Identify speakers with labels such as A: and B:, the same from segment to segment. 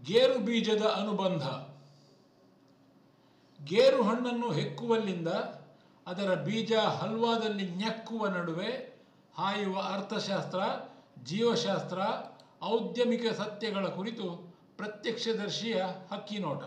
A: ಗೇರು ಬೀಜದ ಅನುಬಂಧ ಗೇರು ಹಣ್ಣನ್ನು ಹೆಕ್ಕುವಲ್ಲಿಂದ ಅದರ ಬೀಜ ಹಲ್ವಾದಲ್ಲಿ ನೆಕ್ಕುವ ನಡುವೆ ಹಾಯುವ ಅರ್ಥಶಾಸ್ತ್ರ ಜೀವಶಾಸ್ತ್ರ ಔದ್ಯಮಿಕ ಸತ್ಯಗಳ ಕುರಿತು ಪ್ರತ್ಯಕ್ಷದರ್ಶಿಯ ಹಕ್ಕಿನೋಟ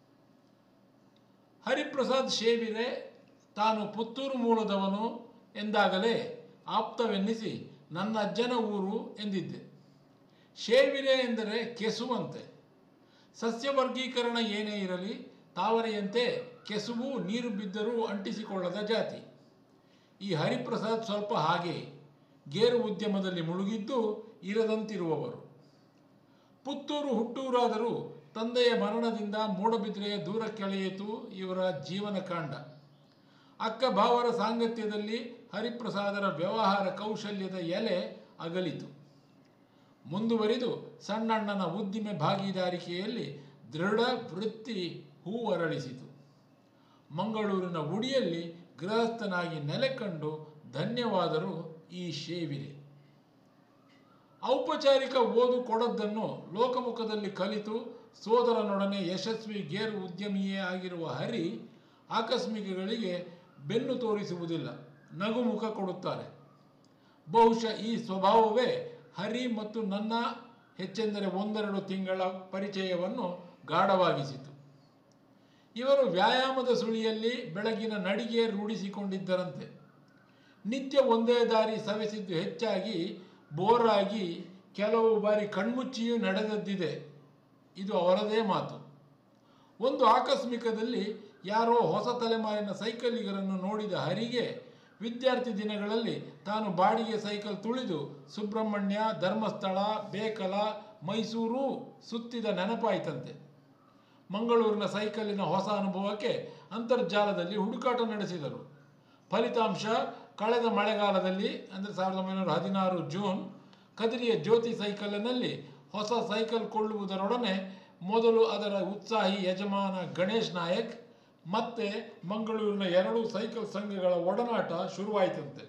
A: ಹರಿಪ್ರಸಾದ್ ಶೇವಿರೆ ತಾನು ಪುತ್ತೂರು ಮೂಲದವನು ಎಂದಾಗಲೇ ಆಪ್ತವೆನ್ನಿಸಿ ನನ್ನ ಅಜ್ಜನ ಊರು ಎಂದಿದ್ದೆ ಶೇವಿರೆ ಎಂದರೆ ಕೆಸುವಂತೆ ಸಸ್ಯ ವರ್ಗೀಕರಣ ಏನೇ ಇರಲಿ ತಾವರೆಯಂತೆ ಕೆಸುವು ನೀರು ಬಿದ್ದರೂ ಅಂಟಿಸಿಕೊಳ್ಳದ ಜಾತಿ ಈ ಹರಿಪ್ರಸಾದ್ ಸ್ವಲ್ಪ ಹಾಗೆ ಗೇರು ಉದ್ಯಮದಲ್ಲಿ ಮುಳುಗಿದ್ದು ಇರದಂತಿರುವವರು ಪುತ್ತೂರು ಹುಟ್ಟೂರಾದರೂ ತಂದೆಯ ಮರಣದಿಂದ ಮೂಡಬಿದ್ರೆಯ ದೂರಕ್ಕೆಳೆಯಿತು ಇವರ ಜೀವನ ಕಾಂಡ ಅಕ್ಕ ಭಾವರ ಸಾಂಗತ್ಯದಲ್ಲಿ ಹರಿಪ್ರಸಾದರ ವ್ಯವಹಾರ ಕೌಶಲ್ಯದ ಎಲೆ ಅಗಲಿತು ಮುಂದುವರಿದು ಸಣ್ಣಣ್ಣನ ಉದ್ದಿಮೆ ಭಾಗಿದಾರಿಕೆಯಲ್ಲಿ ದೃಢ ವೃತ್ತಿ ಹೂವರಳಿಸಿತು ಮಂಗಳೂರಿನ ಉಡಿಯಲ್ಲಿ ಗೃಹಸ್ಥನಾಗಿ ನೆಲೆ ಕಂಡು ಧನ್ಯವಾದರು ಈ ಶೇವಿರೆ ಔಪಚಾರಿಕ ಓದು ಕೊಡದ್ದನ್ನು ಲೋಕಮುಖದಲ್ಲಿ ಕಲಿತು ಸೋದರನೊಡನೆ ಯಶಸ್ವಿ ಗೇರು ಉದ್ಯಮಿಯೇ ಆಗಿರುವ ಹರಿ ಆಕಸ್ಮಿಕಗಳಿಗೆ ಬೆನ್ನು ತೋರಿಸುವುದಿಲ್ಲ ನಗುಮುಖ ಕೊಡುತ್ತಾರೆ ಬಹುಶಃ ಈ ಸ್ವಭಾವವೇ ಹರಿ ಮತ್ತು ನನ್ನ ಹೆಚ್ಚೆಂದರೆ ಒಂದೆರಡು ತಿಂಗಳ ಪರಿಚಯವನ್ನು ಗಾಢವಾಗಿಸಿತು ಇವರು ವ್ಯಾಯಾಮದ ಸುಳಿಯಲ್ಲಿ ಬೆಳಗಿನ ನಡಿಗೆ ರೂಢಿಸಿಕೊಂಡಿದ್ದರಂತೆ ನಿತ್ಯ ಒಂದೇ ದಾರಿ ಸವೆಸಿದ್ದು ಹೆಚ್ಚಾಗಿ ಬೋರಾಗಿ ಕೆಲವು ಬಾರಿ ಕಣ್ಮುಚ್ಚಿಯೂ ನಡೆದದ್ದಿದೆ ಇದು ಅವರದೇ ಮಾತು ಒಂದು ಆಕಸ್ಮಿಕದಲ್ಲಿ ಯಾರೋ ಹೊಸ ತಲೆಮಾರಿನ ಸೈಕಲಿಗರನ್ನು ನೋಡಿದ ಹರಿಗೆ ವಿದ್ಯಾರ್ಥಿ ದಿನಗಳಲ್ಲಿ ತಾನು ಬಾಡಿಗೆ ಸೈಕಲ್ ತುಳಿದು ಸುಬ್ರಹ್ಮಣ್ಯ ಧರ್ಮಸ್ಥಳ ಬೇಕಲ ಮೈಸೂರು ಸುತ್ತಿದ ನೆನಪಾಯಿತಂತೆ ಮಂಗಳೂರಿನ ಸೈಕಲಿನ ಹೊಸ ಅನುಭವಕ್ಕೆ ಅಂತರ್ಜಾಲದಲ್ಲಿ ಹುಡುಕಾಟ ನಡೆಸಿದರು ಫಲಿತಾಂಶ ಕಳೆದ ಮಳೆಗಾಲದಲ್ಲಿ ಅಂದರೆ ಸಾವಿರದ ಒಂಬೈನೂರ ಹದಿನಾರು ಜೂನ್ ಕದಿರಿಯ ಜ್ಯೋತಿ ಸೈಕಲಿನಲ್ಲಿ ಹೊಸ ಸೈಕಲ್ ಕೊಳ್ಳುವುದರೊಡನೆ ಮೊದಲು ಅದರ ಉತ್ಸಾಹಿ ಯಜಮಾನ ಗಣೇಶ್ ನಾಯಕ್ ಮತ್ತೆ ಮಂಗಳೂರಿನ ಎರಡು ಸೈಕಲ್ ಸಂಘಗಳ ಒಡನಾಟ ಶುರುವಾಯಿತಂತೆ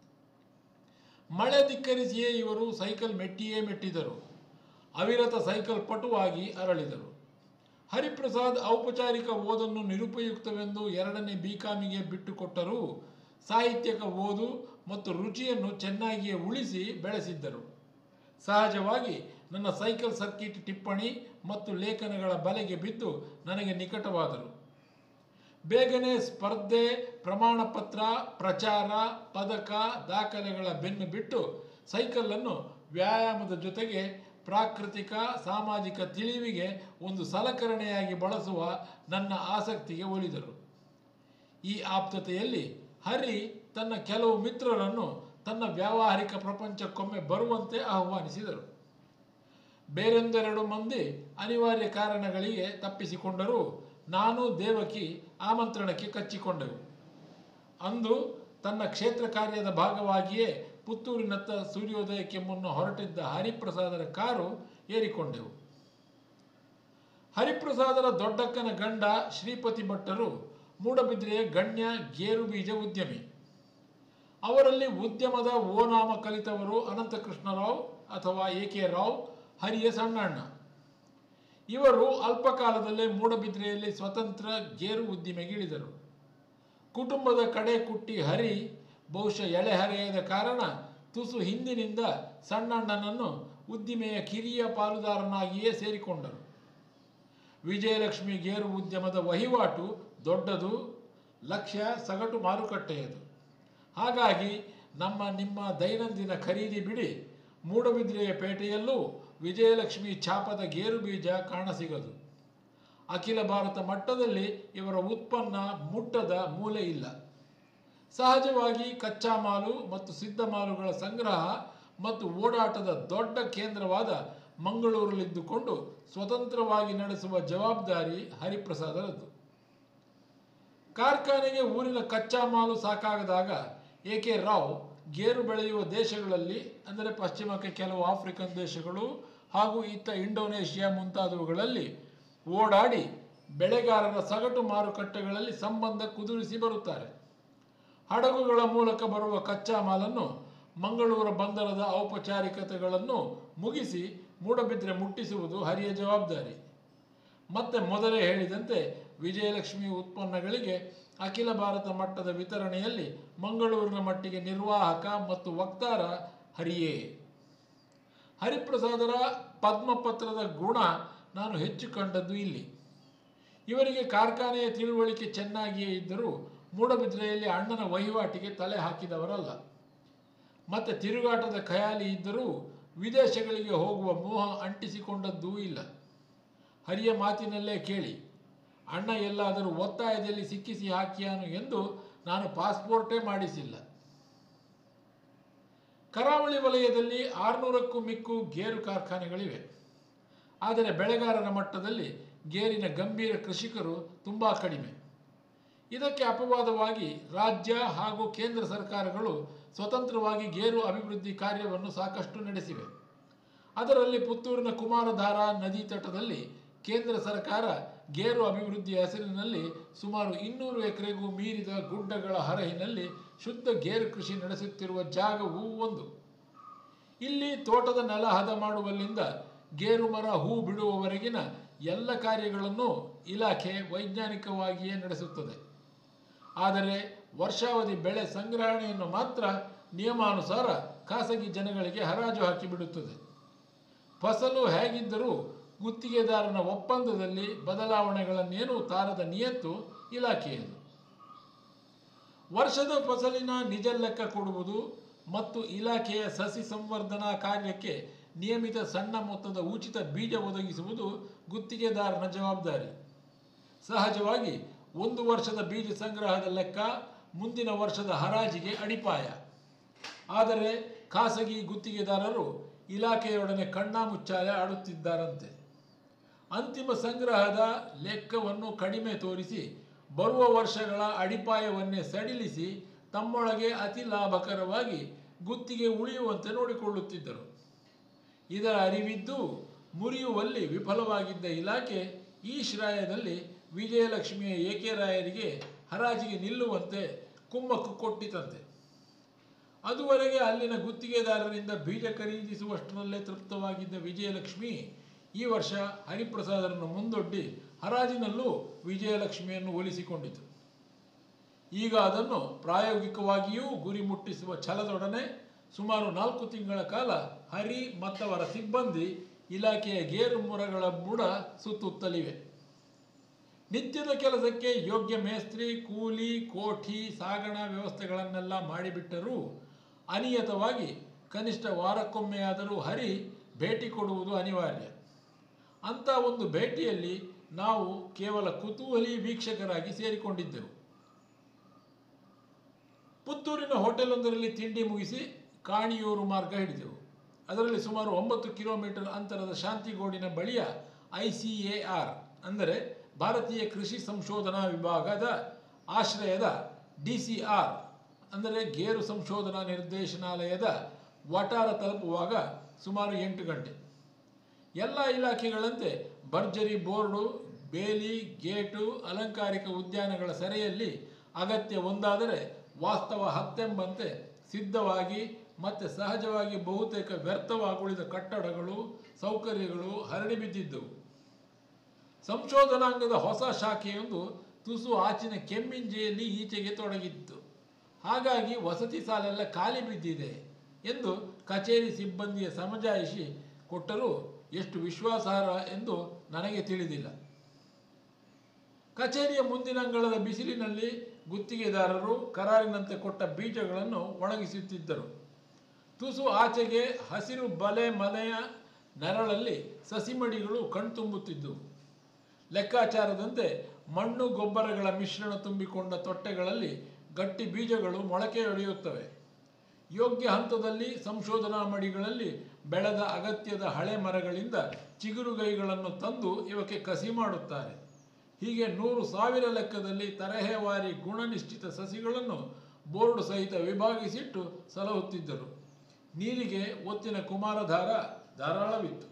A: ಮಳೆ ಧಿಕ್ಕರಿಸಿಯೇ ಇವರು ಸೈಕಲ್ ಮೆಟ್ಟಿಯೇ ಮೆಟ್ಟಿದರು ಅವಿರತ ಸೈಕಲ್ ಪಟುವಾಗಿ ಅರಳಿದರು ಹರಿಪ್ರಸಾದ್ ಔಪಚಾರಿಕ ಓದನ್ನು ನಿರುಪಯುಕ್ತವೆಂದು ಎರಡನೇ ಬಿಕಾಮಿಗೆ ಬಿಟ್ಟುಕೊಟ್ಟರೂ ಸಾಹಿತ್ಯಕ ಓದು ಮತ್ತು ರುಚಿಯನ್ನು ಚೆನ್ನಾಗಿಯೇ ಉಳಿಸಿ ಬೆಳೆಸಿದ್ದರು ಸಹಜವಾಗಿ ನನ್ನ ಸೈಕಲ್ ಸರ್ಕಿಟ್ ಟಿಪ್ಪಣಿ ಮತ್ತು ಲೇಖನಗಳ ಬಲೆಗೆ ಬಿದ್ದು ನನಗೆ ನಿಕಟವಾದರು ಬೇಗನೆ ಸ್ಪರ್ಧೆ ಪ್ರಮಾಣ ಪತ್ರ ಪ್ರಚಾರ ಪದಕ ದಾಖಲೆಗಳ ಬೆನ್ನು ಬಿಟ್ಟು ಸೈಕಲನ್ನು ವ್ಯಾಯಾಮದ ಜೊತೆಗೆ ಪ್ರಾಕೃತಿಕ ಸಾಮಾಜಿಕ ತಿಳಿವಿಗೆ ಒಂದು ಸಲಕರಣೆಯಾಗಿ ಬಳಸುವ ನನ್ನ ಆಸಕ್ತಿಗೆ ಒಲಿದರು ಈ ಆಪ್ತತೆಯಲ್ಲಿ ಹರಿ ತನ್ನ ಕೆಲವು ಮಿತ್ರರನ್ನು ತನ್ನ ವ್ಯಾವಹಾರಿಕ ಪ್ರಪಂಚಕ್ಕೊಮ್ಮೆ ಬರುವಂತೆ ಆಹ್ವಾನಿಸಿದರು ಬೇರೊಂದೆರಡು ಮಂದಿ ಅನಿವಾರ್ಯ ಕಾರಣಗಳಿಗೆ ತಪ್ಪಿಸಿಕೊಂಡರೂ ನಾನು ದೇವಕಿ ಆಮಂತ್ರಣಕ್ಕೆ ಕಚ್ಚಿಕೊಂಡೆವು ಅಂದು ತನ್ನ ಕ್ಷೇತ್ರ ಕಾರ್ಯದ ಭಾಗವಾಗಿಯೇ ಪುತ್ತೂರಿನತ್ತ ಸೂರ್ಯೋದಯಕ್ಕೆ ಮುನ್ನ ಹೊರಟಿದ್ದ ಹರಿಪ್ರಸಾದರ ಕಾರು ಏರಿಕೊಂಡೆವು ಹರಿಪ್ರಸಾದರ ದೊಡ್ಡಕ್ಕನ ಗಂಡ ಶ್ರೀಪತಿ ಭಟ್ಟರು ಮೂಡಬಿದ್ರೆಯ ಗಣ್ಯ ಗೇರು ಬೀಜ ಉದ್ಯಮಿ ಅವರಲ್ಲಿ ಉದ್ಯಮದ ಓನಾಮ ಕಲಿತವರು ಅನಂತಕೃಷ್ಣರಾವ್ ಅಥವಾ ಎ ಕೆ ರಾವ್ ಹರಿಯ ಸಣ್ಣಣ್ಣ ಇವರು ಅಲ್ಪಕಾಲದಲ್ಲೇ ಮೂಡಬಿದ್ರೆಯಲ್ಲಿ ಸ್ವತಂತ್ರ ಗೇರು ಉದ್ದಿಮೆಗಿಳಿದರು ಕುಟುಂಬದ ಕಡೆ ಕುಟ್ಟಿ ಹರಿ ಬಹುಶಃ ಎಳೆಹರೆಯದ ಕಾರಣ ತುಸು ಹಿಂದಿನಿಂದ ಸಣ್ಣಣ್ಣನನ್ನು ಉದ್ದಿಮೆಯ ಕಿರಿಯ ಪಾಲುದಾರನಾಗಿಯೇ ಸೇರಿಕೊಂಡರು ವಿಜಯಲಕ್ಷ್ಮಿ ಗೇರು ಉದ್ಯಮದ ವಹಿವಾಟು ದೊಡ್ಡದು ಲಕ್ಷ್ಯ ಸಗಟು ಮಾರುಕಟ್ಟೆಯದು ಹಾಗಾಗಿ ನಮ್ಮ ನಿಮ್ಮ ದೈನಂದಿನ ಖರೀದಿ ಬಿಡಿ ಮೂಡಬಿದ್ರೆಯ ಪೇಟೆಯಲ್ಲೂ ವಿಜಯಲಕ್ಷ್ಮಿ ಛಾಪದ ಗೇರು ಬೀಜ ಕಾಣಸಿಗದು ಅಖಿಲ ಭಾರತ ಮಟ್ಟದಲ್ಲಿ ಇವರ ಉತ್ಪನ್ನ ಮುಟ್ಟದ ಮೂಲೆ ಇಲ್ಲ ಸಹಜವಾಗಿ ಕಚ್ಚಾ ಮಾಲು ಮತ್ತು ಸಿದ್ಧ ಮಾಲುಗಳ ಸಂಗ್ರಹ ಮತ್ತು ಓಡಾಟದ ದೊಡ್ಡ ಕೇಂದ್ರವಾದ ಮಂಗಳೂರಲ್ಲಿದ್ದುಕೊಂಡು ಸ್ವತಂತ್ರವಾಗಿ ನಡೆಸುವ ಜವಾಬ್ದಾರಿ ಹರಿಪ್ರಸಾದರದ್ದು ಕಾರ್ಖಾನೆಗೆ ಊರಿನ ಕಚ್ಚಾ ಮಾಲು ಸಾಕಾಗದಾಗ ಎ ಕೆ ರಾವ್ ಗೇರು ಬೆಳೆಯುವ ದೇಶಗಳಲ್ಲಿ ಅಂದರೆ ಪಶ್ಚಿಮಕ್ಕೆ ಕೆಲವು ಆಫ್ರಿಕನ್ ದೇಶಗಳು ಹಾಗೂ ಇತ್ತ ಇಂಡೋನೇಷಿಯಾ ಮುಂತಾದವುಗಳಲ್ಲಿ ಓಡಾಡಿ ಬೆಳೆಗಾರರ ಸಗಟು ಮಾರುಕಟ್ಟೆಗಳಲ್ಲಿ ಸಂಬಂಧ ಕುದುರಿಸಿ ಬರುತ್ತಾರೆ ಹಡಗುಗಳ ಮೂಲಕ ಬರುವ ಕಚ್ಚಾ ಮಾಲನ್ನು ಮಂಗಳೂರು ಬಂದರದ ಔಪಚಾರಿಕತೆಗಳನ್ನು ಮುಗಿಸಿ ಮೂಡಬಿದ್ರೆ ಮುಟ್ಟಿಸುವುದು ಹರಿಯ ಜವಾಬ್ದಾರಿ ಮತ್ತೆ ಮೊದಲೇ ಹೇಳಿದಂತೆ ವಿಜಯಲಕ್ಷ್ಮಿ ಉತ್ಪನ್ನಗಳಿಗೆ ಅಖಿಲ ಭಾರತ ಮಟ್ಟದ ವಿತರಣೆಯಲ್ಲಿ ಮಂಗಳೂರಿನ ಮಟ್ಟಿಗೆ ನಿರ್ವಾಹಕ ಮತ್ತು ವಕ್ತಾರ ಹರಿಯೇ ಹರಿಪ್ರಸಾದರ ಪದ್ಮಪತ್ರದ ಗುಣ ನಾನು ಹೆಚ್ಚು ಕಂಡದ್ದು ಇಲ್ಲಿ ಇವರಿಗೆ ಕಾರ್ಖಾನೆಯ ತಿಳುವಳಿಕೆ ಚೆನ್ನಾಗಿಯೇ ಇದ್ದರೂ ಮೂಡಬಿದ್ರೆಯಲ್ಲಿ ಅಣ್ಣನ ವಹಿವಾಟಿಗೆ ತಲೆ ಹಾಕಿದವರಲ್ಲ ಮತ್ತೆ ತಿರುಗಾಟದ ಖಯಾಲಿ ಇದ್ದರೂ ವಿದೇಶಗಳಿಗೆ ಹೋಗುವ ಮೋಹ ಅಂಟಿಸಿಕೊಂಡದ್ದೂ ಇಲ್ಲ ಹರಿಯ ಮಾತಿನಲ್ಲೇ ಕೇಳಿ ಅಣ್ಣ ಎಲ್ಲಾದರೂ ಒತ್ತಾಯದಲ್ಲಿ ಸಿಕ್ಕಿಸಿ ಹಾಕಿಯಾನು ಎಂದು ನಾನು ಪಾಸ್ಪೋರ್ಟೇ ಮಾಡಿಸಿಲ್ಲ ಕರಾವಳಿ ವಲಯದಲ್ಲಿ ಆರುನೂರಕ್ಕೂ ಮಿಕ್ಕು ಗೇರು ಕಾರ್ಖಾನೆಗಳಿವೆ ಆದರೆ ಬೆಳೆಗಾರರ ಮಟ್ಟದಲ್ಲಿ ಗೇರಿನ ಗಂಭೀರ ಕೃಷಿಕರು ತುಂಬ ಕಡಿಮೆ ಇದಕ್ಕೆ ಅಪವಾದವಾಗಿ ರಾಜ್ಯ ಹಾಗೂ ಕೇಂದ್ರ ಸರ್ಕಾರಗಳು ಸ್ವತಂತ್ರವಾಗಿ ಗೇರು ಅಭಿವೃದ್ಧಿ ಕಾರ್ಯವನ್ನು ಸಾಕಷ್ಟು ನಡೆಸಿವೆ ಅದರಲ್ಲಿ ಪುತ್ತೂರಿನ ಕುಮಾರಧಾರ ನದಿ ತಟದಲ್ಲಿ ಕೇಂದ್ರ ಸರ್ಕಾರ ಗೇರು ಅಭಿವೃದ್ಧಿ ಹೆಸರಿನಲ್ಲಿ ಸುಮಾರು ಇನ್ನೂರು ಎಕರೆಗೂ ಮೀರಿದ ಗುಡ್ಡಗಳ ಹರಹಿನಲ್ಲಿ ಶುದ್ಧ ಗೇರು ಕೃಷಿ ನಡೆಸುತ್ತಿರುವ ಜಾಗವೂ ಒಂದು ಇಲ್ಲಿ ತೋಟದ ನೆಲ ಹದ ಮಾಡುವಲ್ಲಿಂದ ಗೇರು ಮರ ಹೂ ಬಿಡುವವರೆಗಿನ ಎಲ್ಲ ಕಾರ್ಯಗಳನ್ನು ಇಲಾಖೆ ವೈಜ್ಞಾನಿಕವಾಗಿಯೇ ನಡೆಸುತ್ತದೆ ಆದರೆ ವರ್ಷಾವಧಿ ಬೆಳೆ ಸಂಗ್ರಹಣೆಯನ್ನು ಮಾತ್ರ ನಿಯಮಾನುಸಾರ ಖಾಸಗಿ ಜನಗಳಿಗೆ ಹರಾಜು ಹಾಕಿಬಿಡುತ್ತದೆ ಫಸಲು ಹೇಗಿದ್ದರೂ ಗುತ್ತಿಗೆದಾರನ ಒಪ್ಪಂದದಲ್ಲಿ ಬದಲಾವಣೆಗಳನ್ನೇನೂ ತಾರದ ನಿಯತ್ತು ಇಲಾಖೆಯದು ವರ್ಷದ ಫಸಲಿನ ನಿಜ ಲೆಕ್ಕ ಕೊಡುವುದು ಮತ್ತು ಇಲಾಖೆಯ ಸಸಿ ಸಂವರ್ಧನಾ ಕಾರ್ಯಕ್ಕೆ ನಿಯಮಿತ ಸಣ್ಣ ಮೊತ್ತದ ಉಚಿತ ಬೀಜ ಒದಗಿಸುವುದು ಗುತ್ತಿಗೆದಾರನ ಜವಾಬ್ದಾರಿ ಸಹಜವಾಗಿ ಒಂದು ವರ್ಷದ ಬೀಜ ಸಂಗ್ರಹದ ಲೆಕ್ಕ ಮುಂದಿನ ವರ್ಷದ ಹರಾಜಿಗೆ ಅಡಿಪಾಯ ಆದರೆ ಖಾಸಗಿ ಗುತ್ತಿಗೆದಾರರು ಇಲಾಖೆಯೊಡನೆ ಕಣ್ಣಾಮುಚ್ಚಾಲೆ ಆಡುತ್ತಿದ್ದಾರಂತೆ ಅಂತಿಮ ಸಂಗ್ರಹದ ಲೆಕ್ಕವನ್ನು ಕಡಿಮೆ ತೋರಿಸಿ ಬರುವ ವರ್ಷಗಳ ಅಡಿಪಾಯವನ್ನೇ ಸಡಿಲಿಸಿ ತಮ್ಮೊಳಗೆ ಅತಿ ಲಾಭಕರವಾಗಿ ಗುತ್ತಿಗೆ ಉಳಿಯುವಂತೆ ನೋಡಿಕೊಳ್ಳುತ್ತಿದ್ದರು ಇದರ ಅರಿವಿದ್ದು ಮುರಿಯುವಲ್ಲಿ ವಿಫಲವಾಗಿದ್ದ ಇಲಾಖೆ ಈ ಶ್ರಾಯದಲ್ಲಿ ವಿಜಯಲಕ್ಷ್ಮಿಯ ಏಕೆರಾಯರಿಗೆ ಹರಾಜಿಗೆ ನಿಲ್ಲುವಂತೆ ಕುಮ್ಮಕ್ಕು ಕೊಟ್ಟಿತಂತೆ ಅದುವರೆಗೆ ಅಲ್ಲಿನ ಗುತ್ತಿಗೆದಾರರಿಂದ ಬೀಜ ಖರೀದಿಸುವಷ್ಟರಲ್ಲೇ ತೃಪ್ತವಾಗಿದ್ದ ವಿಜಯಲಕ್ಷ್ಮಿ ಈ ವರ್ಷ ಹರಿಪ್ರಸಾದರನ್ನು ಮುಂದೊಡ್ಡಿ ಹರಾಜಿನಲ್ಲೂ ವಿಜಯಲಕ್ಷ್ಮಿಯನ್ನು ಒಲಿಸಿಕೊಂಡಿತು ಈಗ ಅದನ್ನು ಪ್ರಾಯೋಗಿಕವಾಗಿಯೂ ಗುರಿ ಮುಟ್ಟಿಸುವ ಛಲದೊಡನೆ ಸುಮಾರು ನಾಲ್ಕು ತಿಂಗಳ ಕಾಲ ಹರಿ ಮತ್ತವರ ಸಿಬ್ಬಂದಿ ಇಲಾಖೆಯ ಗೇರು ಮುರಗಳ ಬುಡ ಸುತ್ತುತ್ತಲಿವೆ ನಿತ್ಯದ ಕೆಲಸಕ್ಕೆ ಯೋಗ್ಯ ಮೇಸ್ತ್ರಿ ಕೂಲಿ ಕೋಠಿ ಸಾಗಣಾ ವ್ಯವಸ್ಥೆಗಳನ್ನೆಲ್ಲ ಮಾಡಿಬಿಟ್ಟರೂ ಅನಿಯತವಾಗಿ ಕನಿಷ್ಠ ವಾರಕ್ಕೊಮ್ಮೆಯಾದರೂ ಹರಿ ಭೇಟಿ ಕೊಡುವುದು ಅನಿವಾರ್ಯ ಅಂಥ ಒಂದು ಭೇಟಿಯಲ್ಲಿ ನಾವು ಕೇವಲ ಕುತೂಹಲಿ ವೀಕ್ಷಕರಾಗಿ ಸೇರಿಕೊಂಡಿದ್ದೆವು ಪುತ್ತೂರಿನ ಹೋಟೆಲೊಂದರಲ್ಲಿ ತಿಂಡಿ ಮುಗಿಸಿ ಕಾಣಿಯೂರು ಮಾರ್ಗ ಹಿಡಿದೆವು ಅದರಲ್ಲಿ ಸುಮಾರು ಒಂಬತ್ತು ಕಿಲೋಮೀಟರ್ ಅಂತರದ ಶಾಂತಿಗೋಡಿನ ಬಳಿಯ ಐ ಸಿ ಎ ಆರ್ ಅಂದರೆ ಭಾರತೀಯ ಕೃಷಿ ಸಂಶೋಧನಾ ವಿಭಾಗದ ಆಶ್ರಯದ ಡಿ ಸಿ ಆರ್ ಅಂದರೆ ಗೇರು ಸಂಶೋಧನಾ ನಿರ್ದೇಶನಾಲಯದ ವಟಾರ ತಲುಪುವಾಗ ಸುಮಾರು ಎಂಟು ಗಂಟೆ ಎಲ್ಲ ಇಲಾಖೆಗಳಂತೆ ಭರ್ಜರಿ ಬೋರ್ಡು ಬೇಲಿ ಗೇಟು ಅಲಂಕಾರಿಕ ಉದ್ಯಾನಗಳ ಸೆರೆಯಲ್ಲಿ ಅಗತ್ಯ ಒಂದಾದರೆ ವಾಸ್ತವ ಹತ್ತೆಂಬಂತೆ ಸಿದ್ಧವಾಗಿ ಮತ್ತೆ ಸಹಜವಾಗಿ ಬಹುತೇಕ ವ್ಯರ್ಥವಾಗುಳಿದ ಕಟ್ಟಡಗಳು ಸೌಕರ್ಯಗಳು ಹರಡಿ ಬಿದ್ದಿದ್ದವು ಸಂಶೋಧನಾಂಗದ ಹೊಸ ಶಾಖೆಯೊಂದು ತುಸು ಆಚಿನ ಕೆಮ್ಮಿಂಜೆಯಲ್ಲಿ ಈಚೆಗೆ ತೊಡಗಿತ್ತು ಹಾಗಾಗಿ ವಸತಿ ಸಾಲೆಲ್ಲ ಖಾಲಿ ಬಿದ್ದಿದೆ ಎಂದು ಕಚೇರಿ ಸಿಬ್ಬಂದಿಯ ಸಮಜಾಯಿಷಿ ಕೊಟ್ಟರೂ ಎಷ್ಟು ವಿಶ್ವಾಸಾರ್ಹ ಎಂದು ನನಗೆ ತಿಳಿದಿಲ್ಲ ಕಚೇರಿಯ ಮುಂದಿನ ಅಂಗಳದ ಬಿಸಿಲಿನಲ್ಲಿ ಗುತ್ತಿಗೆದಾರರು ಕರಾರಿನಂತೆ ಕೊಟ್ಟ ಬೀಜಗಳನ್ನು ಒಣಗಿಸುತ್ತಿದ್ದರು ತುಸು ಆಚೆಗೆ ಹಸಿರು ಬಲೆ ಮನೆಯ ನೆರಳಲ್ಲಿ ಸಸಿಮಡಿಗಳು ಕಣ್ತುಂಬುತ್ತಿದ್ದವು ಲೆಕ್ಕಾಚಾರದಂತೆ ಮಣ್ಣು ಗೊಬ್ಬರಗಳ ಮಿಶ್ರಣ ತುಂಬಿಕೊಂಡ ತೊಟ್ಟೆಗಳಲ್ಲಿ ಗಟ್ಟಿ ಬೀಜಗಳು ಮೊಳಕೆಯೊಡೆಯುತ್ತವೆ ಯೋಗ್ಯ ಹಂತದಲ್ಲಿ ಸಂಶೋಧನಾ ಮಡಿಗಳಲ್ಲಿ ಬೆಳೆದ ಅಗತ್ಯದ ಹಳೆ ಮರಗಳಿಂದ ಚಿಗುರುಗೈಗಳನ್ನು ತಂದು ಇವಕ್ಕೆ ಕಸಿ ಮಾಡುತ್ತಾರೆ ಹೀಗೆ ನೂರು ಸಾವಿರ ಲೆಕ್ಕದಲ್ಲಿ ತರಹೇವಾರಿ ಗುಣನಿಷ್ಠಿತ ಸಸಿಗಳನ್ನು ಬೋರ್ಡ್ ಸಹಿತ ವಿಭಾಗಿಸಿಟ್ಟು ಸಲಹುತ್ತಿದ್ದರು ನೀರಿಗೆ ಒತ್ತಿನ ಕುಮಾರಧಾರ ಧಾರಾಳವಿತ್ತು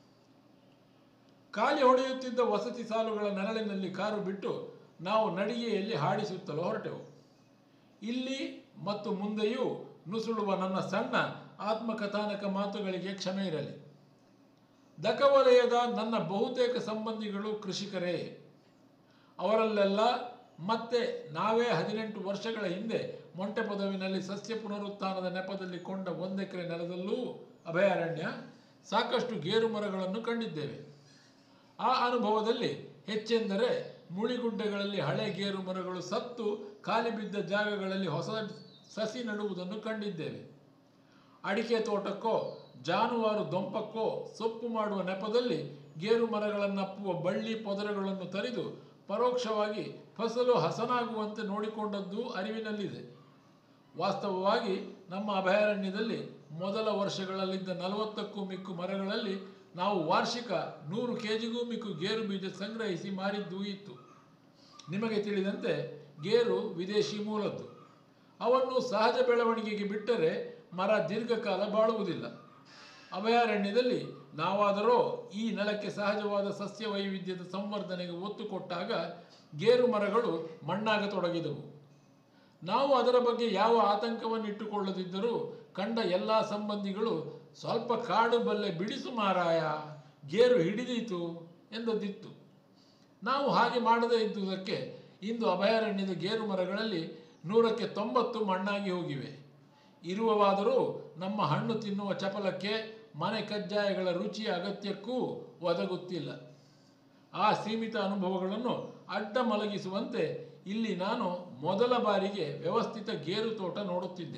A: ಖಾಲಿ ಹೊಡೆಯುತ್ತಿದ್ದ ವಸತಿ ಸಾಲುಗಳ ನೆರಳಿನಲ್ಲಿ ಕಾರು ಬಿಟ್ಟು ನಾವು ನಡಿಗೆಯಲ್ಲಿ ಹಾಡಿಸುತ್ತಲೂ ಹೊರಟೆವು ಇಲ್ಲಿ ಮತ್ತು ಮುಂದೆಯೂ ನುಸುಳುವ ನನ್ನ ಸಣ್ಣ ಆತ್ಮಕಥಾನಕ ಮಾತುಗಳಿಗೆ ಕ್ಷಮೆ ಇರಲಿ ದಕವಲಯದ ನನ್ನ ಬಹುತೇಕ ಸಂಬಂಧಿಗಳು ಕೃಷಿಕರೇ ಅವರಲ್ಲೆಲ್ಲ ಮತ್ತೆ ನಾವೇ ಹದಿನೆಂಟು ವರ್ಷಗಳ ಹಿಂದೆ ಮೊಂಟೆ ಪದವಿನಲ್ಲಿ ಸಸ್ಯ ಪುನರುತ್ಥಾನದ ನೆಪದಲ್ಲಿ ಕೊಂಡ ಒಂದೆಕರೆ ನೆಲದಲ್ಲೂ ಅಭಯಾರಣ್ಯ ಸಾಕಷ್ಟು ಗೇರು ಮರಗಳನ್ನು ಕಂಡಿದ್ದೇವೆ ಆ ಅನುಭವದಲ್ಲಿ ಹೆಚ್ಚೆಂದರೆ ಮುಳಿಗುಡ್ಡೆಗಳಲ್ಲಿ ಹಳೆ ಗೇರು ಮರಗಳು ಸತ್ತು ಖಾಲಿ ಬಿದ್ದ ಜಾಗಗಳಲ್ಲಿ ಹೊಸ ಸಸಿ ನಡುವುದನ್ನು ಕಂಡಿದ್ದೇವೆ ಅಡಿಕೆ ತೋಟಕ್ಕೋ ಜಾನುವಾರು ದೊಂಪಕ್ಕೋ ಸೊಪ್ಪು ಮಾಡುವ ನೆಪದಲ್ಲಿ ಗೇರು ಮರಗಳನ್ನಪ್ಪುವ ಬಳ್ಳಿ ಪೊದರುಗಳನ್ನು ತರಿದು ಪರೋಕ್ಷವಾಗಿ ಫಸಲು ಹಸನಾಗುವಂತೆ ನೋಡಿಕೊಂಡದ್ದು ಅರಿವಿನಲ್ಲಿದೆ ವಾಸ್ತವವಾಗಿ ನಮ್ಮ ಅಭಯಾರಣ್ಯದಲ್ಲಿ ಮೊದಲ ವರ್ಷಗಳಲ್ಲಿದ್ದ ನಲವತ್ತಕ್ಕೂ ಮಿಕ್ಕು ಮರಗಳಲ್ಲಿ ನಾವು ವಾರ್ಷಿಕ ನೂರು ಕೆ ಜಿಗೂ ಮಿಕ್ಕು ಗೇರು ಬೀಜ ಸಂಗ್ರಹಿಸಿ ಮಾರಿದ್ದೂ ಇತ್ತು ನಿಮಗೆ ತಿಳಿದಂತೆ ಗೇರು ವಿದೇಶಿ ಮೂಲದ್ದು ಅವನ್ನು ಸಹಜ ಬೆಳವಣಿಗೆಗೆ ಬಿಟ್ಟರೆ ಮರ ದೀರ್ಘಕಾಲ ಬಾಳುವುದಿಲ್ಲ ಅಭಯಾರಣ್ಯದಲ್ಲಿ ನಾವಾದರೋ ಈ ನೆಲಕ್ಕೆ ಸಹಜವಾದ ಸಸ್ಯ ವೈವಿಧ್ಯದ ಸಂವರ್ಧನೆಗೆ ಒತ್ತು ಕೊಟ್ಟಾಗ ಗೇರು ಮರಗಳು ಮಣ್ಣಾಗತೊಡಗಿದವು ನಾವು ಅದರ ಬಗ್ಗೆ ಯಾವ ಆತಂಕವನ್ನು ಇಟ್ಟುಕೊಳ್ಳದಿದ್ದರೂ ಕಂಡ ಎಲ್ಲ ಸಂಬಂಧಿಗಳು ಸ್ವಲ್ಪ ಕಾಡು ಬಲ್ಲೆ ಬಿಡಿಸು ಮಾರಾಯ ಗೇರು ಹಿಡಿದೀತು ಎಂದದ್ದಿತ್ತು ನಾವು ಹಾಗೆ ಮಾಡದೇ ಇದ್ದುದಕ್ಕೆ ಇಂದು ಅಭಯಾರಣ್ಯದ ಗೇರು ಮರಗಳಲ್ಲಿ ನೂರಕ್ಕೆ ತೊಂಬತ್ತು ಮಣ್ಣಾಗಿ ಹೋಗಿವೆ ಇರುವವಾದರೂ ನಮ್ಮ ಹಣ್ಣು ತಿನ್ನುವ ಚಪಲಕ್ಕೆ ಮನೆ ಕಜ್ಜಾಯಗಳ ರುಚಿಯ ಅಗತ್ಯಕ್ಕೂ ಒದಗುತ್ತಿಲ್ಲ ಆ ಸೀಮಿತ ಅನುಭವಗಳನ್ನು ಅಡ್ಡ ಮಲಗಿಸುವಂತೆ ಇಲ್ಲಿ ನಾನು ಮೊದಲ ಬಾರಿಗೆ ವ್ಯವಸ್ಥಿತ ಗೇರು ತೋಟ ನೋಡುತ್ತಿದ್ದೆ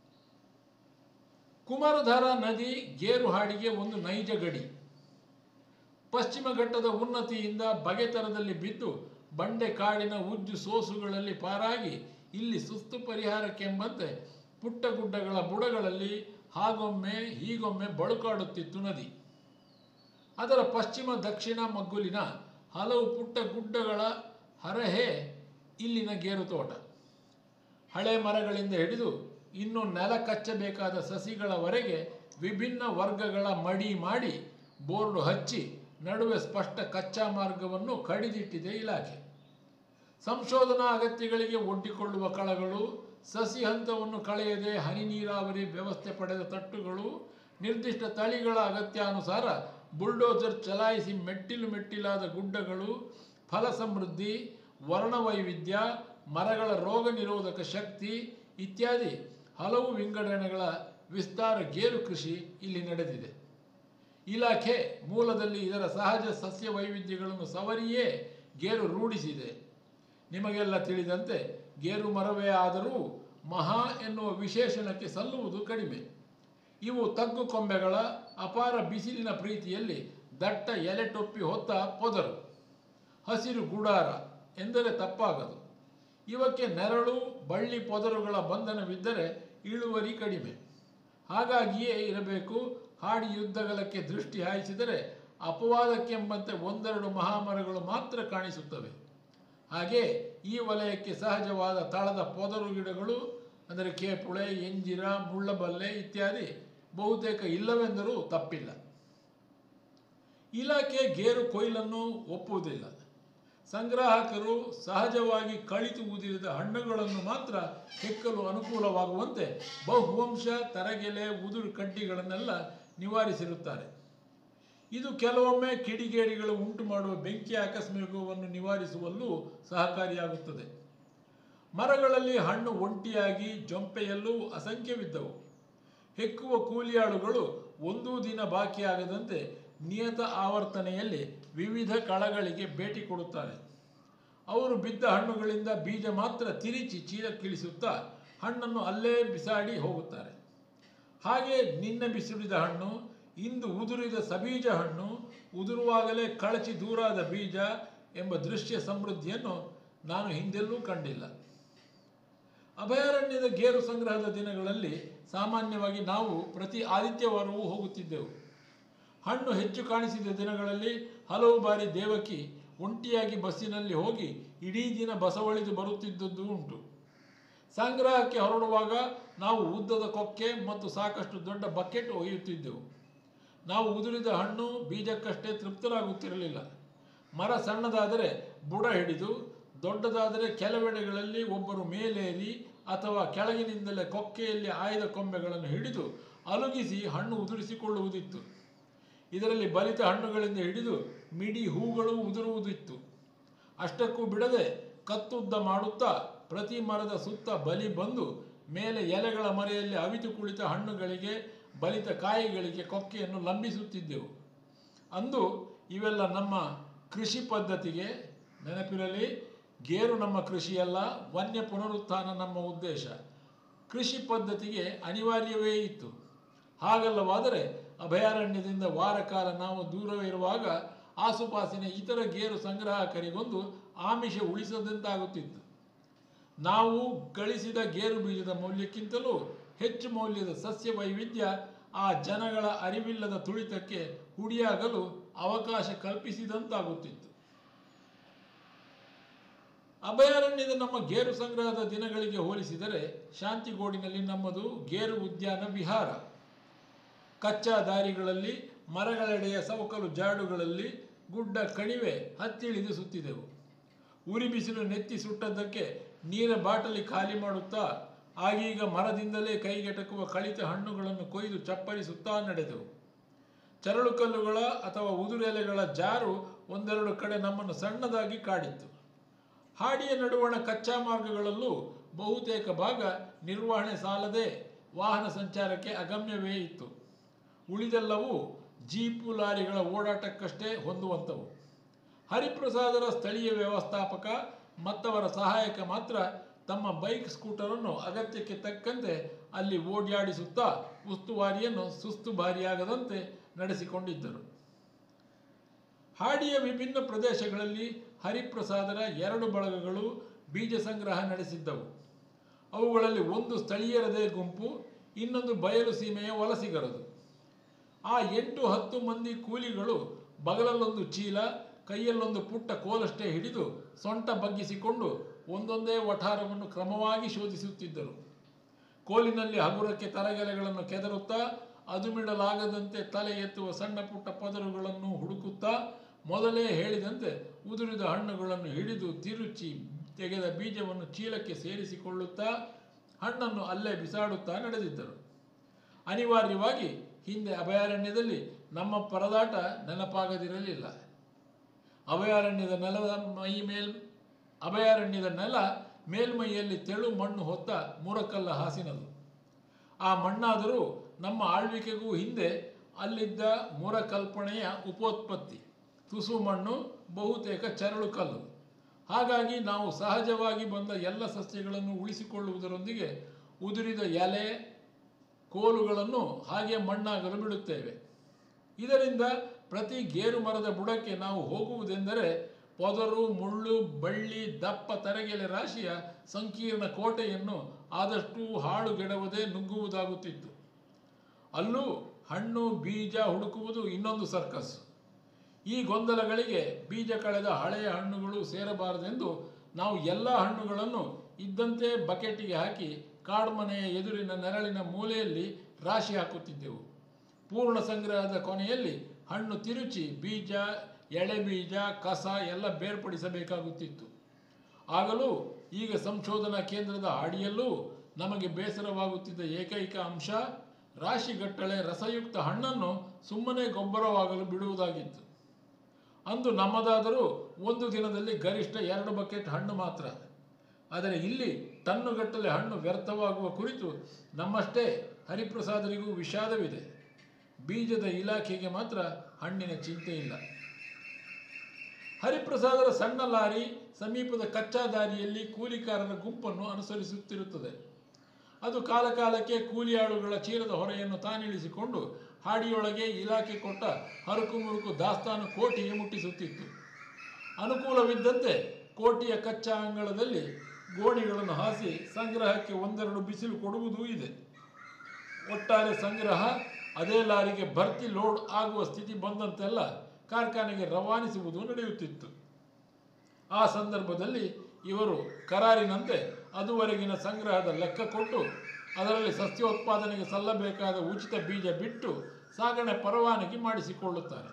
A: ಕುಮಾರಧಾರ ನದಿ ಗೇರು ಹಾಡಿಗೆ ಒಂದು ನೈಜ ಗಡಿ ಪಶ್ಚಿಮ ಘಟ್ಟದ ಉನ್ನತಿಯಿಂದ ಬಗೆತರದಲ್ಲಿ ಬಿದ್ದು ಬಂಡೆ ಕಾಡಿನ ಉಜ್ಜು ಸೋಸುಗಳಲ್ಲಿ ಪಾರಾಗಿ ಇಲ್ಲಿ ಸುಸ್ತು ಪರಿಹಾರಕ್ಕೆಂಬಂತೆ ಪುಟ್ಟ ಗುಡ್ಡಗಳ ಬುಡಗಳಲ್ಲಿ ಹಾಗೊಮ್ಮೆ ಹೀಗೊಮ್ಮೆ ಬಳುಕಾಡುತ್ತಿತ್ತು ನದಿ ಅದರ ಪಶ್ಚಿಮ ದಕ್ಷಿಣ ಮಗ್ಗುಲಿನ ಹಲವು ಪುಟ್ಟ ಗುಡ್ಡಗಳ ಹರಹೆ ಇಲ್ಲಿನ ಗೇರು ತೋಟ ಹಳೆ ಮರಗಳಿಂದ ಹಿಡಿದು ಇನ್ನು ನೆಲ ಕಚ್ಚಬೇಕಾದ ಸಸಿಗಳವರೆಗೆ ವಿಭಿನ್ನ ವರ್ಗಗಳ ಮಡಿ ಮಾಡಿ ಬೋರ್ಡು ಹಚ್ಚಿ ನಡುವೆ ಸ್ಪಷ್ಟ ಕಚ್ಚಾ ಮಾರ್ಗವನ್ನು ಕಡಿದಿಟ್ಟಿದೆ ಇಲಾಖೆ ಸಂಶೋಧನಾ ಅಗತ್ಯಗಳಿಗೆ ಒಡ್ಡಿಕೊಳ್ಳುವ ಕಳಗಳು ಸಸಿ ಹಂತವನ್ನು ಕಳೆಯದೆ ಹನಿ ನೀರಾವರಿ ವ್ಯವಸ್ಥೆ ಪಡೆದ ತಟ್ಟುಗಳು ನಿರ್ದಿಷ್ಟ ತಳಿಗಳ ಅಗತ್ಯಾನುಸಾರ ಬುಲ್ಡೋಸರ್ ಚಲಾಯಿಸಿ ಮೆಟ್ಟಿಲು ಮೆಟ್ಟಿಲಾದ ಗುಡ್ಡಗಳು ಫಲ ಸಮೃದ್ಧಿ ವರ್ಣವೈವಿಧ್ಯ ಮರಗಳ ರೋಗ ನಿರೋಧಕ ಶಕ್ತಿ ಇತ್ಯಾದಿ ಹಲವು ವಿಂಗಡಣೆಗಳ ವಿಸ್ತಾರ ಗೇರು ಕೃಷಿ ಇಲ್ಲಿ ನಡೆದಿದೆ ಇಲಾಖೆ ಮೂಲದಲ್ಲಿ ಇದರ ಸಹಜ ಸಸ್ಯ ವೈವಿಧ್ಯಗಳನ್ನು ಸವರಿಯೇ ಗೇರು ರೂಢಿಸಿದೆ ನಿಮಗೆಲ್ಲ ತಿಳಿದಂತೆ ಗೇರು ಮರವೇ ಆದರೂ ಮಹಾ ಎನ್ನುವ ವಿಶೇಷಣಕ್ಕೆ ಸಲ್ಲುವುದು ಕಡಿಮೆ ಇವು ತಗ್ಗು ಕೊಂಬೆಗಳ ಅಪಾರ ಬಿಸಿಲಿನ ಪ್ರೀತಿಯಲ್ಲಿ ದಟ್ಟ ಎಲೆ ಟೊಪ್ಪಿ ಹೊತ್ತ ಪೊದರು ಹಸಿರು ಗುಡಾರ ಎಂದರೆ ತಪ್ಪಾಗದು ಇವಕ್ಕೆ ನೆರಳು ಬಳ್ಳಿ ಪೊದರುಗಳ ಬಂಧನವಿದ್ದರೆ ಇಳುವರಿ ಕಡಿಮೆ ಹಾಗಾಗಿಯೇ ಇರಬೇಕು ಹಾಡಿ ಯುದ್ಧಗಲಕ್ಕೆ ದೃಷ್ಟಿ ಹಾಯಿಸಿದರೆ ಅಪವಾದಕ್ಕೆಂಬಂತೆ ಒಂದೆರಡು ಮಹಾಮರಗಳು ಮಾತ್ರ ಕಾಣಿಸುತ್ತವೆ ಹಾಗೆ ಈ ವಲಯಕ್ಕೆ ಸಹಜವಾದ ತಳದ ಪೊದರು ಗಿಡಗಳು ಅಂದರೆ ಕೇಪುಳೆ ಎಂಜಿರ ಮುಳ್ಳಬಲ್ಲೆ ಇತ್ಯಾದಿ ಬಹುತೇಕ ಇಲ್ಲವೆಂದರೂ ತಪ್ಪಿಲ್ಲ ಇಲಾಖೆ ಗೇರು ಕೊಯ್ಲನ್ನು ಒಪ್ಪುವುದಿಲ್ಲ ಸಂಗ್ರಾಹಕರು ಸಹಜವಾಗಿ ಕಳಿತು ಉದಿರಿದ ಹಣ್ಣುಗಳನ್ನು ಮಾತ್ರ ಹೆಕ್ಕಲು ಅನುಕೂಲವಾಗುವಂತೆ ಬಹುವಂಶ ತರಗೆಲೆ ಉದುರು ಕಡ್ಡಿಗಳನ್ನೆಲ್ಲ ನಿವಾರಿಸಿರುತ್ತಾರೆ ಇದು ಕೆಲವೊಮ್ಮೆ ಕಿಡಿಗೇಡಿಗಳು ಉಂಟು ಮಾಡುವ ಬೆಂಕಿ ಆಕಸ್ಮಿಕವನ್ನು ನಿವಾರಿಸುವಲ್ಲೂ ಸಹಕಾರಿಯಾಗುತ್ತದೆ ಮರಗಳಲ್ಲಿ ಹಣ್ಣು ಒಂಟಿಯಾಗಿ ಜೊಂಪೆಯಲ್ಲೂ ಅಸಂಖ್ಯವಿದ್ದವು ಹೆಕ್ಕುವ ಕೂಲಿಯಾಳುಗಳು ಒಂದೂ ದಿನ ಬಾಕಿಯಾಗದಂತೆ ನಿಯತ ಆವರ್ತನೆಯಲ್ಲಿ ವಿವಿಧ ಕಳಗಳಿಗೆ ಭೇಟಿ ಕೊಡುತ್ತಾರೆ ಅವರು ಬಿದ್ದ ಹಣ್ಣುಗಳಿಂದ ಬೀಜ ಮಾತ್ರ ತಿರಿಚಿ ಚೀಲಕ್ಕಿಳಿಸುತ್ತಾ ಹಣ್ಣನ್ನು ಅಲ್ಲೇ ಬಿಸಾಡಿ ಹೋಗುತ್ತಾರೆ ಹಾಗೆ ನಿನ್ನೆ ಬಿಸಿಡಿದ ಹಣ್ಣು ಇಂದು ಉದುರಿದ ಸಬೀಜ ಹಣ್ಣು ಉದುರುವಾಗಲೇ ಕಳಚಿ ದೂರಾದ ಬೀಜ ಎಂಬ ದೃಶ್ಯ ಸಮೃದ್ಧಿಯನ್ನು ನಾನು ಹಿಂದೆಲ್ಲೂ ಕಂಡಿಲ್ಲ ಅಭಯಾರಣ್ಯದ ಗೇರು ಸಂಗ್ರಹದ ದಿನಗಳಲ್ಲಿ ಸಾಮಾನ್ಯವಾಗಿ ನಾವು ಪ್ರತಿ ಆದಿತ್ಯವಾರವೂ ಹೋಗುತ್ತಿದ್ದೆವು ಹಣ್ಣು ಹೆಚ್ಚು ಕಾಣಿಸಿದ ದಿನಗಳಲ್ಲಿ ಹಲವು ಬಾರಿ ದೇವಕಿ ಒಂಟಿಯಾಗಿ ಬಸ್ಸಿನಲ್ಲಿ ಹೋಗಿ ಇಡೀ ದಿನ ಬಸವಳಿದು ಬರುತ್ತಿದ್ದದ್ದು ಉಂಟು ಸಂಗ್ರಹಕ್ಕೆ ಹೊರಡುವಾಗ ನಾವು ಉದ್ದದ ಕೊಕ್ಕೆ ಮತ್ತು ಸಾಕಷ್ಟು ದೊಡ್ಡ ಬಕೆಟ್ ಒಯ್ಯುತ್ತಿದ್ದೆವು ನಾವು ಉದುರಿದ ಹಣ್ಣು ಬೀಜಕ್ಕಷ್ಟೇ ತೃಪ್ತರಾಗುತ್ತಿರಲಿಲ್ಲ ಮರ ಸಣ್ಣದಾದರೆ ಬುಡ ಹಿಡಿದು ದೊಡ್ಡದಾದರೆ ಕೆಲವೆಡೆಗಳಲ್ಲಿ ಒಬ್ಬರು ಮೇಲೇರಿ ಅಥವಾ ಕೆಳಗಿನಿಂದಲೇ ಕೊಕ್ಕೆಯಲ್ಲಿ ಆಯ್ದ ಕೊಂಬೆಗಳನ್ನು ಹಿಡಿದು ಅಲುಗಿಸಿ ಹಣ್ಣು ಉದುರಿಸಿಕೊಳ್ಳುವುದಿತ್ತು ಇದರಲ್ಲಿ ಬಲಿತ ಹಣ್ಣುಗಳಿಂದ ಹಿಡಿದು ಮಿಡಿ ಹೂಗಳು ಉದುರುವುದಿತ್ತು ಅಷ್ಟಕ್ಕೂ ಬಿಡದೆ ಕತ್ತುದ್ದ ಮಾಡುತ್ತಾ ಪ್ರತಿ ಮರದ ಸುತ್ತ ಬಲಿ ಬಂದು ಮೇಲೆ ಎಲೆಗಳ ಮರೆಯಲ್ಲಿ ಅವಿತು ಕುಳಿತ ಹಣ್ಣುಗಳಿಗೆ ಬಲಿತ ಕಾಯಿಗಳಿಗೆ ಕೊಕ್ಕೆಯನ್ನು ಲಂಬಿಸುತ್ತಿದ್ದೆವು ಅಂದು ಇವೆಲ್ಲ ನಮ್ಮ ಕೃಷಿ ಪದ್ಧತಿಗೆ ನೆನಪಿರಲಿ ಗೇರು ನಮ್ಮ ಕೃಷಿಯಲ್ಲ ವನ್ಯ ಪುನರುತ್ಥಾನ ನಮ್ಮ ಉದ್ದೇಶ ಕೃಷಿ ಪದ್ಧತಿಗೆ ಅನಿವಾರ್ಯವೇ ಇತ್ತು ಹಾಗಲ್ಲವಾದರೆ ಅಭಯಾರಣ್ಯದಿಂದ ವಾರ ಕಾಲ ನಾವು ದೂರವೇ ಇರುವಾಗ ಆಸುಪಾಸಿನ ಇತರ ಗೇರು ಸಂಗ್ರಾಹಕರಿಗೊಂದು ಆಮಿಷ ಉಳಿಸದಂತಾಗುತ್ತಿತ್ತು ನಾವು ಗಳಿಸಿದ ಗೇರು ಬೀಜದ ಮೌಲ್ಯಕ್ಕಿಂತಲೂ ಹೆಚ್ಚು ಮೌಲ್ಯದ ಸಸ್ಯ ವೈವಿಧ್ಯ ಆ ಜನಗಳ ಅರಿವಿಲ್ಲದ ತುಳಿತಕ್ಕೆ ಹುಡಿಯಾಗಲು ಅವಕಾಶ ಕಲ್ಪಿಸಿದಂತಾಗುತ್ತಿತ್ತು ಅಭಯಾರಣ್ಯದ ನಮ್ಮ ಗೇರು ಸಂಗ್ರಹದ ದಿನಗಳಿಗೆ ಹೋಲಿಸಿದರೆ ಶಾಂತಿಗೋಡಿನಲ್ಲಿ ನಮ್ಮದು ಗೇರು ಉದ್ಯಾನ ವಿಹಾರ ಕಚ್ಚಾ ದಾರಿಗಳಲ್ಲಿ ಮರಗಳೆಡೆಯ ಸವಕಲು ಜಾಡುಗಳಲ್ಲಿ ಗುಡ್ಡ ಕಣಿವೆ ಹತ್ತಿಳಿದು ಸುತ್ತಿದೆವು ಉರಿ ಬಿಸಿಲು ನೆತ್ತಿ ಸುಟ್ಟದ್ದಕ್ಕೆ ನೀರ ಬಾಟಲಿ ಖಾಲಿ ಮಾಡುತ್ತಾ ಆಗೀಗ ಮರದಿಂದಲೇ ಕೈಗೆಟಕುವ ಕಳಿತ ಹಣ್ಣುಗಳನ್ನು ಕೊಯ್ದು ಚಪ್ಪರಿಸುತ್ತಾ ನಡೆದೆವು ಚರಳು ಕಲ್ಲುಗಳ ಅಥವಾ ಉದುರೆಲೆಗಳ ಜಾರು ಒಂದೆರಡು ಕಡೆ ನಮ್ಮನ್ನು ಸಣ್ಣದಾಗಿ ಕಾಡಿತ್ತು ಹಾಡಿಯ ನಡುವಣ ಕಚ್ಚಾ ಮಾರ್ಗಗಳಲ್ಲೂ ಬಹುತೇಕ ಭಾಗ ನಿರ್ವಹಣೆ ಸಾಲದೆ ವಾಹನ ಸಂಚಾರಕ್ಕೆ ಅಗಮ್ಯವೇ ಇತ್ತು ಉಳಿದೆಲ್ಲವೂ ಜೀಪು ಲಾರಿಗಳ ಓಡಾಟಕ್ಕಷ್ಟೇ ಹೊಂದುವಂಥವು ಹರಿಪ್ರಸಾದರ ಸ್ಥಳೀಯ ವ್ಯವಸ್ಥಾಪಕ ಮತ್ತವರ ಸಹಾಯಕ ಮಾತ್ರ ತಮ್ಮ ಬೈಕ್ ಸ್ಕೂಟರನ್ನು ಅಗತ್ಯಕ್ಕೆ ತಕ್ಕಂತೆ ಅಲ್ಲಿ ಓಡ್ಯಾಡಿಸುತ್ತಾ ಉಸ್ತುವಾರಿಯನ್ನು ಸುಸ್ತು ಭಾರಿಯಾಗದಂತೆ ನಡೆಸಿಕೊಂಡಿದ್ದರು ಹಾಡಿಯ ವಿಭಿನ್ನ ಪ್ರದೇಶಗಳಲ್ಲಿ ಹರಿಪ್ರಸಾದರ ಎರಡು ಬಳಗಗಳು ಬೀಜ ಸಂಗ್ರಹ ನಡೆಸಿದ್ದವು ಅವುಗಳಲ್ಲಿ ಒಂದು ಸ್ಥಳೀಯರದೇ ಗುಂಪು ಇನ್ನೊಂದು ಬಯಲು ಸೀಮೆಯ ವಲಸಿಗರದು ಆ ಎಂಟು ಹತ್ತು ಮಂದಿ ಕೂಲಿಗಳು ಬಗಲಲ್ಲೊಂದು ಚೀಲ ಕೈಯಲ್ಲೊಂದು ಪುಟ್ಟ ಕೋಲಷ್ಟೇ ಹಿಡಿದು ಸೊಂಟ ಬಗ್ಗಿಸಿಕೊಂಡು ಒಂದೊಂದೇ ವಠಾರವನ್ನು ಕ್ರಮವಾಗಿ ಶೋಧಿಸುತ್ತಿದ್ದರು ಕೋಲಿನಲ್ಲಿ ಹಗುರಕ್ಕೆ ತಲೆಗೆಲೆಗಳನ್ನು ಕೆದರುತ್ತಾ ಅದುಮಿಡಲಾಗದಂತೆ ತಲೆ ಎತ್ತುವ ಸಣ್ಣ ಪುಟ್ಟ ಪದರುಗಳನ್ನು ಹುಡುಕುತ್ತಾ ಮೊದಲೇ ಹೇಳಿದಂತೆ ಉದುರಿದ ಹಣ್ಣುಗಳನ್ನು ಹಿಡಿದು ತಿರುಚಿ ತೆಗೆದ ಬೀಜವನ್ನು ಚೀಲಕ್ಕೆ ಸೇರಿಸಿಕೊಳ್ಳುತ್ತಾ ಹಣ್ಣನ್ನು ಅಲ್ಲೇ ಬಿಸಾಡುತ್ತಾ ನಡೆದಿದ್ದರು ಅನಿವಾರ್ಯವಾಗಿ ಹಿಂದೆ ಅಭಯಾರಣ್ಯದಲ್ಲಿ ನಮ್ಮ ಪರದಾಟ ನೆನಪಾಗದಿರಲಿಲ್ಲ ಅಭಯಾರಣ್ಯದ ನೆಲದ ಮೈ ಮೇಲ್ ಅಭಯಾರಣ್ಯದ ನೆಲ ಮೇಲ್ಮೈಯಲ್ಲಿ ತೆಳು ಮಣ್ಣು ಹೊತ್ತ ಮೂರಕಲ್ಲ ಹಾಸಿನದು ಆ ಮಣ್ಣಾದರೂ ನಮ್ಮ ಆಳ್ವಿಕೆಗೂ ಹಿಂದೆ ಅಲ್ಲಿದ್ದ ಮೂರಕಲ್ಪನೆಯ ಉಪೋತ್ಪತ್ತಿ ತುಸು ಮಣ್ಣು ಬಹುತೇಕ ಚರಳು ಕಲ್ಲು ಹಾಗಾಗಿ ನಾವು ಸಹಜವಾಗಿ ಬಂದ ಎಲ್ಲ ಸಸ್ಯಗಳನ್ನು ಉಳಿಸಿಕೊಳ್ಳುವುದರೊಂದಿಗೆ ಉದುರಿದ ಎಲೆ ಕೋಲುಗಳನ್ನು ಹಾಗೆ ಮಣ್ಣಾಗಲು ಬಿಡುತ್ತೇವೆ ಇದರಿಂದ ಪ್ರತಿ ಗೇರು ಮರದ ಬುಡಕ್ಕೆ ನಾವು ಹೋಗುವುದೆಂದರೆ ಪೊದರು ಮುಳ್ಳು ಬಳ್ಳಿ ದಪ್ಪ ತರಗೆಲೆ ರಾಶಿಯ ಸಂಕೀರ್ಣ ಕೋಟೆಯನ್ನು ಆದಷ್ಟು ಹಾಳುಗೆಡವದೆ ನುಗ್ಗುವುದಾಗುತ್ತಿತ್ತು ಅಲ್ಲೂ ಹಣ್ಣು ಬೀಜ ಹುಡುಕುವುದು ಇನ್ನೊಂದು ಸರ್ಕಸ್ ಈ ಗೊಂದಲಗಳಿಗೆ ಬೀಜ ಕಳೆದ ಹಳೆಯ ಹಣ್ಣುಗಳು ಸೇರಬಾರದೆಂದು ನಾವು ಎಲ್ಲ ಹಣ್ಣುಗಳನ್ನು ಇದ್ದಂತೆ ಬಕೆಟಿಗೆ ಹಾಕಿ ಕಾಡ್ಮನೆಯ ಎದುರಿನ ನೆರಳಿನ ಮೂಲೆಯಲ್ಲಿ ರಾಶಿ ಹಾಕುತ್ತಿದ್ದೆವು ಪೂರ್ಣ ಸಂಗ್ರಹದ ಕೊನೆಯಲ್ಲಿ ಹಣ್ಣು ತಿರುಚಿ ಬೀಜ ಎಳೆ ಬೀಜ ಕಸ ಎಲ್ಲ ಬೇರ್ಪಡಿಸಬೇಕಾಗುತ್ತಿತ್ತು ಆಗಲೂ ಈಗ ಸಂಶೋಧನಾ ಕೇಂದ್ರದ ಅಡಿಯಲ್ಲೂ ನಮಗೆ ಬೇಸರವಾಗುತ್ತಿದ್ದ ಏಕೈಕ ಅಂಶ ರಾಶಿಗಟ್ಟಲೆ ರಸಯುಕ್ತ ಹಣ್ಣನ್ನು ಸುಮ್ಮನೆ ಗೊಬ್ಬರವಾಗಲು ಬಿಡುವುದಾಗಿತ್ತು ಅಂದು ನಮ್ಮದಾದರೂ ಒಂದು ದಿನದಲ್ಲಿ ಗರಿಷ್ಠ ಎರಡು ಬಕೆಟ್ ಹಣ್ಣು ಮಾತ್ರ ಆದರೆ ಇಲ್ಲಿ ಟನ್ನುಗಟ್ಟಲೆ ಹಣ್ಣು ವ್ಯರ್ಥವಾಗುವ ಕುರಿತು ನಮ್ಮಷ್ಟೇ ಹರಿಪ್ರಸಾದರಿಗೂ ವಿಷಾದವಿದೆ ಬೀಜದ ಇಲಾಖೆಗೆ ಮಾತ್ರ ಹಣ್ಣಿನ ಚಿಂತೆ ಇಲ್ಲ ಹರಿಪ್ರಸಾದರ ಸಣ್ಣ ಲಾರಿ ಸಮೀಪದ ಕಚ್ಚಾ ದಾರಿಯಲ್ಲಿ ಕೂಲಿಕಾರರ ಗುಂಪನ್ನು ಅನುಸರಿಸುತ್ತಿರುತ್ತದೆ ಅದು ಕಾಲಕಾಲಕ್ಕೆ ಕೂಲಿಯಾಳುಗಳ ಚೀಲದ ಹೊರೆಯನ್ನು ತಾನಿಳಿಸಿಕೊಂಡು ಹಾಡಿಯೊಳಗೆ ಇಲಾಖೆ ಕೊಟ್ಟ ಹರುಕು ಮುರುಕು ದಾಸ್ತಾನು ಕೋಟಿಗೆ ಮುಟ್ಟಿಸುತ್ತಿತ್ತು ಅನುಕೂಲವಿದ್ದಂತೆ ಕೋಟಿಯ ಕಚ್ಚಾ ಅಂಗಳದಲ್ಲಿ ಗೋಣಿಗಳನ್ನು ಹಾಸಿ ಸಂಗ್ರಹಕ್ಕೆ ಒಂದೆರಡು ಬಿಸಿಲು ಕೊಡುವುದೂ ಇದೆ ಒಟ್ಟಾರೆ ಸಂಗ್ರಹ ಅದೇ ಲಾರಿಗೆ ಭರ್ತಿ ಲೋಡ್ ಆಗುವ ಸ್ಥಿತಿ ಬಂದಂತೆಲ್ಲ ಕಾರ್ಖಾನೆಗೆ ರವಾನಿಸುವುದು ನಡೆಯುತ್ತಿತ್ತು ಆ ಸಂದರ್ಭದಲ್ಲಿ ಇವರು ಕರಾರಿನಂತೆ ಅದುವರೆಗಿನ ಸಂಗ್ರಹದ ಲೆಕ್ಕ ಕೊಟ್ಟು ಅದರಲ್ಲಿ ಸಸ್ಯೋತ್ಪಾದನೆಗೆ ಸಲ್ಲಬೇಕಾದ ಉಚಿತ ಬೀಜ ಬಿಟ್ಟು ಸಾಗಣೆ ಪರವಾನಗಿ ಮಾಡಿಸಿಕೊಳ್ಳುತ್ತಾರೆ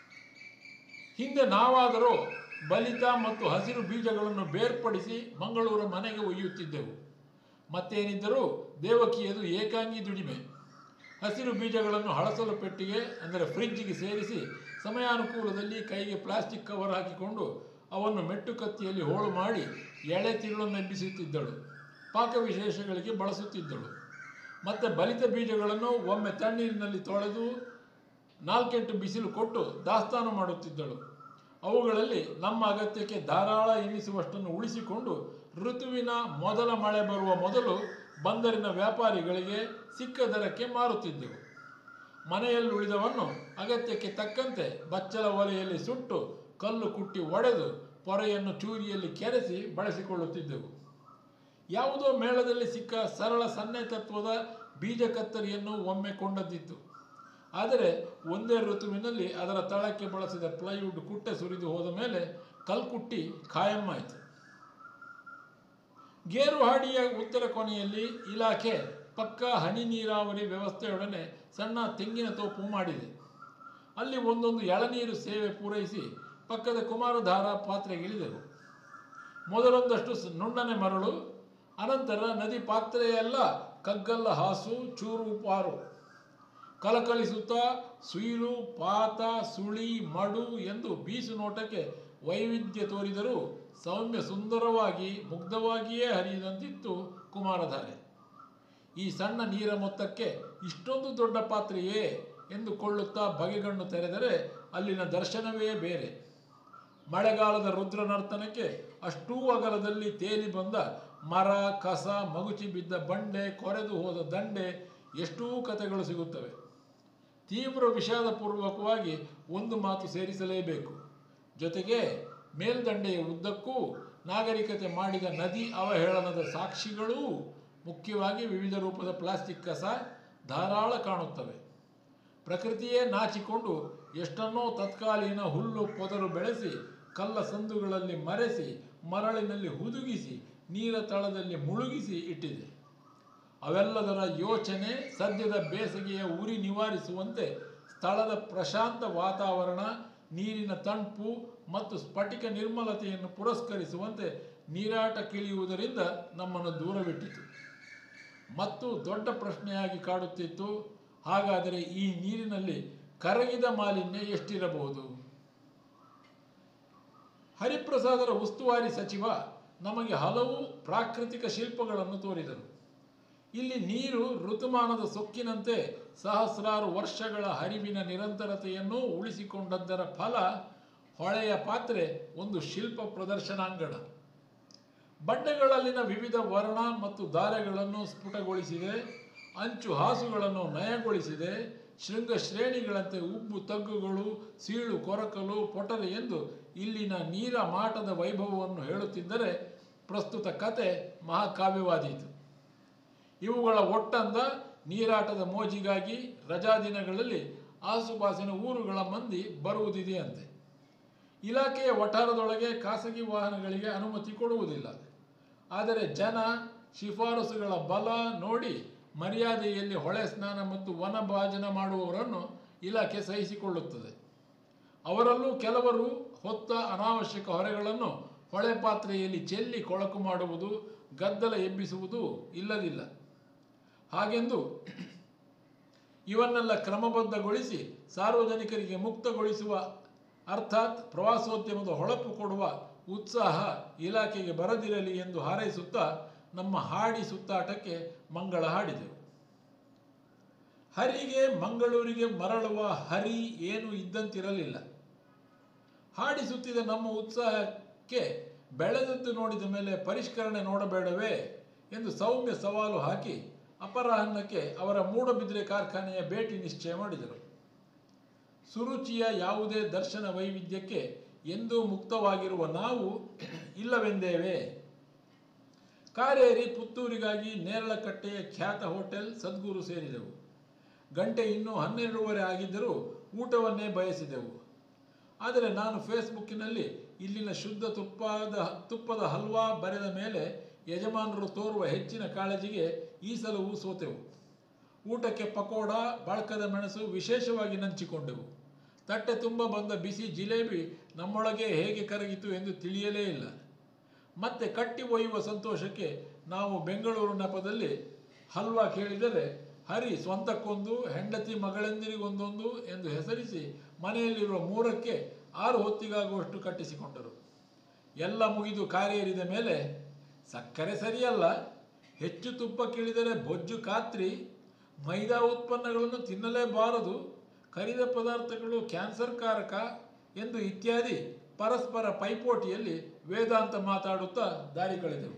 A: ಹಿಂದೆ ನಾವಾದರೂ ಬಲಿತ ಮತ್ತು ಹಸಿರು ಬೀಜಗಳನ್ನು ಬೇರ್ಪಡಿಸಿ ಮಂಗಳೂರ ಮನೆಗೆ ಒಯ್ಯುತ್ತಿದ್ದೆವು ಮತ್ತೇನಿದ್ದರೂ ದೇವಕಿಯದು ಏಕಾಂಗಿ ದುಡಿಮೆ ಹಸಿರು ಬೀಜಗಳನ್ನು ಹಳಸಲು ಪೆಟ್ಟಿಗೆ ಅಂದರೆ ಫ್ರಿಡ್ಜ್ಗೆ ಸೇರಿಸಿ ಸಮಯಾನುಕೂಲದಲ್ಲಿ ಕೈಗೆ ಪ್ಲಾಸ್ಟಿಕ್ ಕವರ್ ಹಾಕಿಕೊಂಡು ಅವನ್ನು ಮೆಟ್ಟು ಕತ್ತಿಯಲ್ಲಿ ಹೋಳು ಮಾಡಿ ಎಳೆ ತಿರುಳನ್ನು ಎಬ್ಬಿಸುತ್ತಿದ್ದಳು ಪಾಕ ವಿಶೇಷಗಳಿಗೆ ಬಳಸುತ್ತಿದ್ದಳು ಮತ್ತು ಬಲಿತ ಬೀಜಗಳನ್ನು ಒಮ್ಮೆ ತಣ್ಣೀರಿನಲ್ಲಿ ತೊಳೆದು ನಾಲ್ಕೆಂಟು ಬಿಸಿಲು ಕೊಟ್ಟು ದಾಸ್ತಾನು ಮಾಡುತ್ತಿದ್ದಳು ಅವುಗಳಲ್ಲಿ ನಮ್ಮ ಅಗತ್ಯಕ್ಕೆ ಧಾರಾಳ ಎನ್ನಿಸುವಷ್ಟನ್ನು ಉಳಿಸಿಕೊಂಡು ಋತುವಿನ ಮೊದಲ ಮಳೆ ಬರುವ ಮೊದಲು ಬಂದರಿನ ವ್ಯಾಪಾರಿಗಳಿಗೆ ಸಿಕ್ಕ ದರಕ್ಕೆ ಮಾರುತ್ತಿದ್ದೆವು ಮನೆಯಲ್ಲಿ ಉಳಿದವನ್ನು ಅಗತ್ಯಕ್ಕೆ ತಕ್ಕಂತೆ ಬಚ್ಚಲ ಒಲೆಯಲ್ಲಿ ಸುಟ್ಟು ಕಲ್ಲು ಕುಟ್ಟಿ ಒಡೆದು ಪೊರೆಯನ್ನು ಚೂರಿಯಲ್ಲಿ ಕೆರೆಸಿ ಬಳಸಿಕೊಳ್ಳುತ್ತಿದ್ದೆವು ಯಾವುದೋ ಮೇಳದಲ್ಲಿ ಸಿಕ್ಕ ಸರಳ ಸನ್ನೆ ತತ್ವದ ಬೀಜ ಕತ್ತರಿಯನ್ನು ಒಮ್ಮೆ ಕೊಂಡದ್ದಿತ್ತು ಆದರೆ ಒಂದೇ ಋತುವಿನಲ್ಲಿ ಅದರ ತಳಕ್ಕೆ ಬಳಸಿದ ಪ್ಲೈವುಡ್ ಕುಟ್ಟೆ ಸುರಿದು ಹೋದ ಮೇಲೆ ಕಲ್ಕುಟ್ಟಿ ಖಾಯಂ ಆಯಿತು ಗೇರುಹಾಡಿಯ ಉತ್ತರ ಕೊನೆಯಲ್ಲಿ ಇಲಾಖೆ ಪಕ್ಕ ಹನಿ ನೀರಾವರಿ ವ್ಯವಸ್ಥೆಯೊಡನೆ ಸಣ್ಣ ತೆಂಗಿನ ತೋಪು ಮಾಡಿದೆ ಅಲ್ಲಿ ಒಂದೊಂದು ಎಳನೀರು ಸೇವೆ ಪೂರೈಸಿ ಪಕ್ಕದ ಕುಮಾರಧಾರ ಪಾತ್ರೆಗಿಳಿದೆವು ಮೊದಲೊಂದಷ್ಟು ಸ- ನುಣ್ಣನೆ ಮರಳು ಅನಂತರ ನದಿ ಪಾತ್ರೆಯೆಲ್ಲ ಕಗ್ಗಲ್ಲ ಹಾಸು ಚೂರು ಪಾರು ಕಲಕಲಿಸುತ್ತಾ ಸುಯಿಲು ಪಾತ ಸುಳಿ ಮಡು ಎಂದು ಬೀಸು ನೋಟಕ್ಕೆ ವೈವಿಧ್ಯ ತೋರಿದರೂ ಸೌಮ್ಯ ಸುಂದರವಾಗಿ ಮುಗ್ಧವಾಗಿಯೇ ಹರಿಯುವಂತಿತ್ತು ಕುಮಾರಧಾರೆ ಈ ಸಣ್ಣ ನೀರ ಮೊತ್ತಕ್ಕೆ ಇಷ್ಟೊಂದು ದೊಡ್ಡ ಪಾತ್ರೆಯೇ ಎಂದುಕೊಳ್ಳುತ್ತಾ ಬಗೆಗಣ್ಣು ತೆರೆದರೆ ಅಲ್ಲಿನ ದರ್ಶನವೇ ಬೇರೆ ಮಳೆಗಾಲದ ರುದ್ರ ನರ್ತನಕ್ಕೆ ಅಷ್ಟೂ ಅಗಲದಲ್ಲಿ ತೇಲಿ ಬಂದ ಮರ ಕಸ ಮಗುಚಿ ಬಿದ್ದ ಬಂಡೆ ಕೊರೆದು ಹೋದ ದಂಡೆ ಎಷ್ಟೂ ಕಥೆಗಳು ಸಿಗುತ್ತವೆ ತೀವ್ರ ವಿಷಾದಪೂರ್ವಕವಾಗಿ ಒಂದು ಮಾತು ಸೇರಿಸಲೇಬೇಕು ಜೊತೆಗೆ ಮೇಲ್ದಂಡೆಯ ಉದ್ದಕ್ಕೂ ನಾಗರಿಕತೆ ಮಾಡಿದ ನದಿ ಅವಹೇಳನದ ಸಾಕ್ಷಿಗಳೂ ಮುಖ್ಯವಾಗಿ ವಿವಿಧ ರೂಪದ ಪ್ಲಾಸ್ಟಿಕ್ ಕಸ ಧಾರಾಳ ಕಾಣುತ್ತವೆ ಪ್ರಕೃತಿಯೇ ನಾಚಿಕೊಂಡು ಎಷ್ಟನ್ನೋ ತತ್ಕಾಲೀನ ಹುಲ್ಲು ಪೊದರು ಬೆಳೆಸಿ ಕಲ್ಲ ಸಂದುಗಳಲ್ಲಿ ಮರೆಸಿ ಮರಳಿನಲ್ಲಿ ಹುದುಗಿಸಿ ನೀರ ತಳದಲ್ಲಿ ಮುಳುಗಿಸಿ ಇಟ್ಟಿದೆ ಅವೆಲ್ಲದರ ಯೋಚನೆ ಸದ್ಯದ ಬೇಸಿಗೆಯ ಉರಿ ನಿವಾರಿಸುವಂತೆ ಸ್ಥಳದ ಪ್ರಶಾಂತ ವಾತಾವರಣ ನೀರಿನ ತಂಪು ಮತ್ತು ಸ್ಫಟಿಕ ನಿರ್ಮಲತೆಯನ್ನು ಪುರಸ್ಕರಿಸುವಂತೆ ನೀರಾಟಕ್ಕಿಳಿಯುವುದರಿಂದ ನಮ್ಮನ್ನು ದೂರವಿಟ್ಟಿತು ಮತ್ತು ದೊಡ್ಡ ಪ್ರಶ್ನೆಯಾಗಿ ಕಾಡುತ್ತಿತ್ತು ಹಾಗಾದರೆ ಈ ನೀರಿನಲ್ಲಿ ಕರಗಿದ ಮಾಲಿನ್ಯ ಎಷ್ಟಿರಬಹುದು ಹರಿಪ್ರಸಾದರ ಉಸ್ತುವಾರಿ ಸಚಿವ ನಮಗೆ ಹಲವು ಪ್ರಾಕೃತಿಕ ಶಿಲ್ಪಗಳನ್ನು ತೋರಿದರು ಇಲ್ಲಿ ನೀರು ಋತುಮಾನದ ಸೊಕ್ಕಿನಂತೆ ಸಹಸ್ರಾರು ವರ್ಷಗಳ ಹರಿವಿನ ನಿರಂತರತೆಯನ್ನು ಉಳಿಸಿಕೊಂಡದ್ದರ ಫಲ ಹೊಳೆಯ ಪಾತ್ರೆ ಒಂದು ಶಿಲ್ಪ ಪ್ರದರ್ಶನಾಂಗಣ ಬಂಡೆಗಳಲ್ಲಿನ ವಿವಿಧ ವರ್ಣ ಮತ್ತು ದಾರೆಗಳನ್ನು ಸ್ಫುಟಗೊಳಿಸಿದೆ ಅಂಚು ಹಾಸುಗಳನ್ನು ನಯಗೊಳಿಸಿದೆ ಶೃಂಗ ಶ್ರೇಣಿಗಳಂತೆ ಉಬ್ಬು ತಗ್ಗುಗಳು ಸೀಳು ಕೊರಕಲು ಪೊಟರೆ ಎಂದು ಇಲ್ಲಿನ ನೀರ ಮಾಟದ ವೈಭವವನ್ನು ಹೇಳುತ್ತಿದ್ದರೆ ಪ್ರಸ್ತುತ ಕತೆ ಮಹಾಕಾವ್ಯವಾದೀತು ಇವುಗಳ ಒಟ್ಟಂದ ನೀರಾಟದ ಮೋಜಿಗಾಗಿ ರಜಾ ದಿನಗಳಲ್ಲಿ ಆಸುಪಾಸಿನ ಊರುಗಳ ಮಂದಿ ಬರುವುದಿದೆಯಂತೆ ಇಲಾಖೆಯ ವಠಾರದೊಳಗೆ ಖಾಸಗಿ ವಾಹನಗಳಿಗೆ ಅನುಮತಿ ಕೊಡುವುದಿಲ್ಲ ಆದರೆ ಜನ ಶಿಫಾರಸುಗಳ ಬಲ ನೋಡಿ ಮರ್ಯಾದೆಯಲ್ಲಿ ಹೊಳೆ ಸ್ನಾನ ಮತ್ತು ವನಭಾಜನ ಮಾಡುವವರನ್ನು ಇಲಾಖೆ ಸಹಿಸಿಕೊಳ್ಳುತ್ತದೆ ಅವರಲ್ಲೂ ಕೆಲವರು ಹೊತ್ತ ಅನಾವಶ್ಯಕ ಹೊರೆಗಳನ್ನು ಹೊಳೆ ಪಾತ್ರೆಯಲ್ಲಿ ಚೆಲ್ಲಿ ಕೊಳಕು ಮಾಡುವುದು ಗದ್ದಲ ಎಬ್ಬಿಸುವುದು ಇಲ್ಲದಿಲ್ಲ ಹಾಗೆಂದು ಇವನ್ನೆಲ್ಲ ಕ್ರಮಬದ್ಧಗೊಳಿಸಿ ಸಾರ್ವಜನಿಕರಿಗೆ ಮುಕ್ತಗೊಳಿಸುವ ಅರ್ಥಾತ್ ಪ್ರವಾಸೋದ್ಯಮದ ಹೊಳಪು ಕೊಡುವ ಉತ್ಸಾಹ ಇಲಾಖೆಗೆ ಬರದಿರಲಿ ಎಂದು ಹಾರೈಸುತ್ತಾ ನಮ್ಮ ಹಾಡಿ ಸುತ್ತಾಟಕ್ಕೆ ಮಂಗಳ ಹಾಡಿದೆವು ಹರಿಗೆ ಮಂಗಳೂರಿಗೆ ಮರಳುವ ಹರಿ ಏನು ಇದ್ದಂತಿರಲಿಲ್ಲ ಹಾಡಿಸುತ್ತಿದ್ದ ನಮ್ಮ ಉತ್ಸಾಹಕ್ಕೆ ಬೆಳೆದದ್ದು ನೋಡಿದ ಮೇಲೆ ಪರಿಷ್ಕರಣೆ ನೋಡಬೇಡವೇ ಎಂದು ಸೌಮ್ಯ ಸವಾಲು ಹಾಕಿ ಅಪರಾಹ್ನಕ್ಕೆ ಅವರ ಮೂಡಬಿದ್ರೆ ಕಾರ್ಖಾನೆಯ ಭೇಟಿ ನಿಶ್ಚಯ ಮಾಡಿದರು ಸುರುಚಿಯ ಯಾವುದೇ ದರ್ಶನ ವೈವಿಧ್ಯಕ್ಕೆ ಎಂದೂ ಮುಕ್ತವಾಗಿರುವ ನಾವು ಇಲ್ಲವೆಂದೇವೆ ಕಾರೇರಿ ಪುತ್ತೂರಿಗಾಗಿ ನೇರಳಕಟ್ಟೆಯ ಖ್ಯಾತ ಹೋಟೆಲ್ ಸದ್ಗುರು ಸೇರಿದೆವು ಗಂಟೆ ಇನ್ನೂ ಹನ್ನೆರಡೂವರೆ ಆಗಿದ್ದರೂ ಊಟವನ್ನೇ ಬಯಸಿದೆವು ಆದರೆ ನಾನು ಫೇಸ್ಬುಕ್ಕಿನಲ್ಲಿ ಇಲ್ಲಿನ ಶುದ್ಧ ತುಪ್ಪದ ತುಪ್ಪದ ಹಲ್ವಾ ಬರೆದ ಮೇಲೆ ಯಜಮಾನರು ತೋರುವ ಹೆಚ್ಚಿನ ಕಾಳಜಿಗೆ ಈ ಸಲವೂ ಸೋತೆವು ಊಟಕ್ಕೆ ಪಕೋಡ ಬಳಕದ ಮೆಣಸು ವಿಶೇಷವಾಗಿ ನಂಚಿಕೊಂಡೆವು ತಟ್ಟೆ ತುಂಬ ಬಂದ ಬಿಸಿ ಜಿಲೇಬಿ ನಮ್ಮೊಳಗೆ ಹೇಗೆ ಕರಗಿತು ಎಂದು ತಿಳಿಯಲೇ ಇಲ್ಲ ಮತ್ತೆ ಕಟ್ಟಿ ಒಯ್ಯುವ ಸಂತೋಷಕ್ಕೆ ನಾವು ಬೆಂಗಳೂರು ನೆಪದಲ್ಲಿ ಹಲ್ವಾ ಕೇಳಿದರೆ ಹರಿ ಸ್ವಂತಕ್ಕೊಂದು ಹೆಂಡತಿ ಮಗಳೆಂದಿರಿಗೊಂದೊಂದು ಎಂದು ಹೆಸರಿಸಿ ಮನೆಯಲ್ಲಿರುವ ಮೂರಕ್ಕೆ ಆರು ಹೊತ್ತಿಗಾಗುವಷ್ಟು ಕಟ್ಟಿಸಿಕೊಂಡರು ಎಲ್ಲ ಮುಗಿದು ಕಾರ್ಯೇರಿದ ಮೇಲೆ ಸಕ್ಕರೆ ಸರಿಯಲ್ಲ ಹೆಚ್ಚು ತುಪ್ಪ ಕಿಳಿದರೆ ಬೊಜ್ಜು ಖಾತ್ರಿ ಮೈದಾ ಉತ್ಪನ್ನಗಳನ್ನು ತಿನ್ನಲೇಬಾರದು ಕರಿದ ಪದಾರ್ಥಗಳು ಕ್ಯಾನ್ಸರ್ ಕಾರಕ ಎಂದು ಇತ್ಯಾದಿ ಪರಸ್ಪರ ಪೈಪೋಟಿಯಲ್ಲಿ ವೇದಾಂತ ಮಾತಾಡುತ್ತಾ ದಾರಿ ಕಳೆದೆವು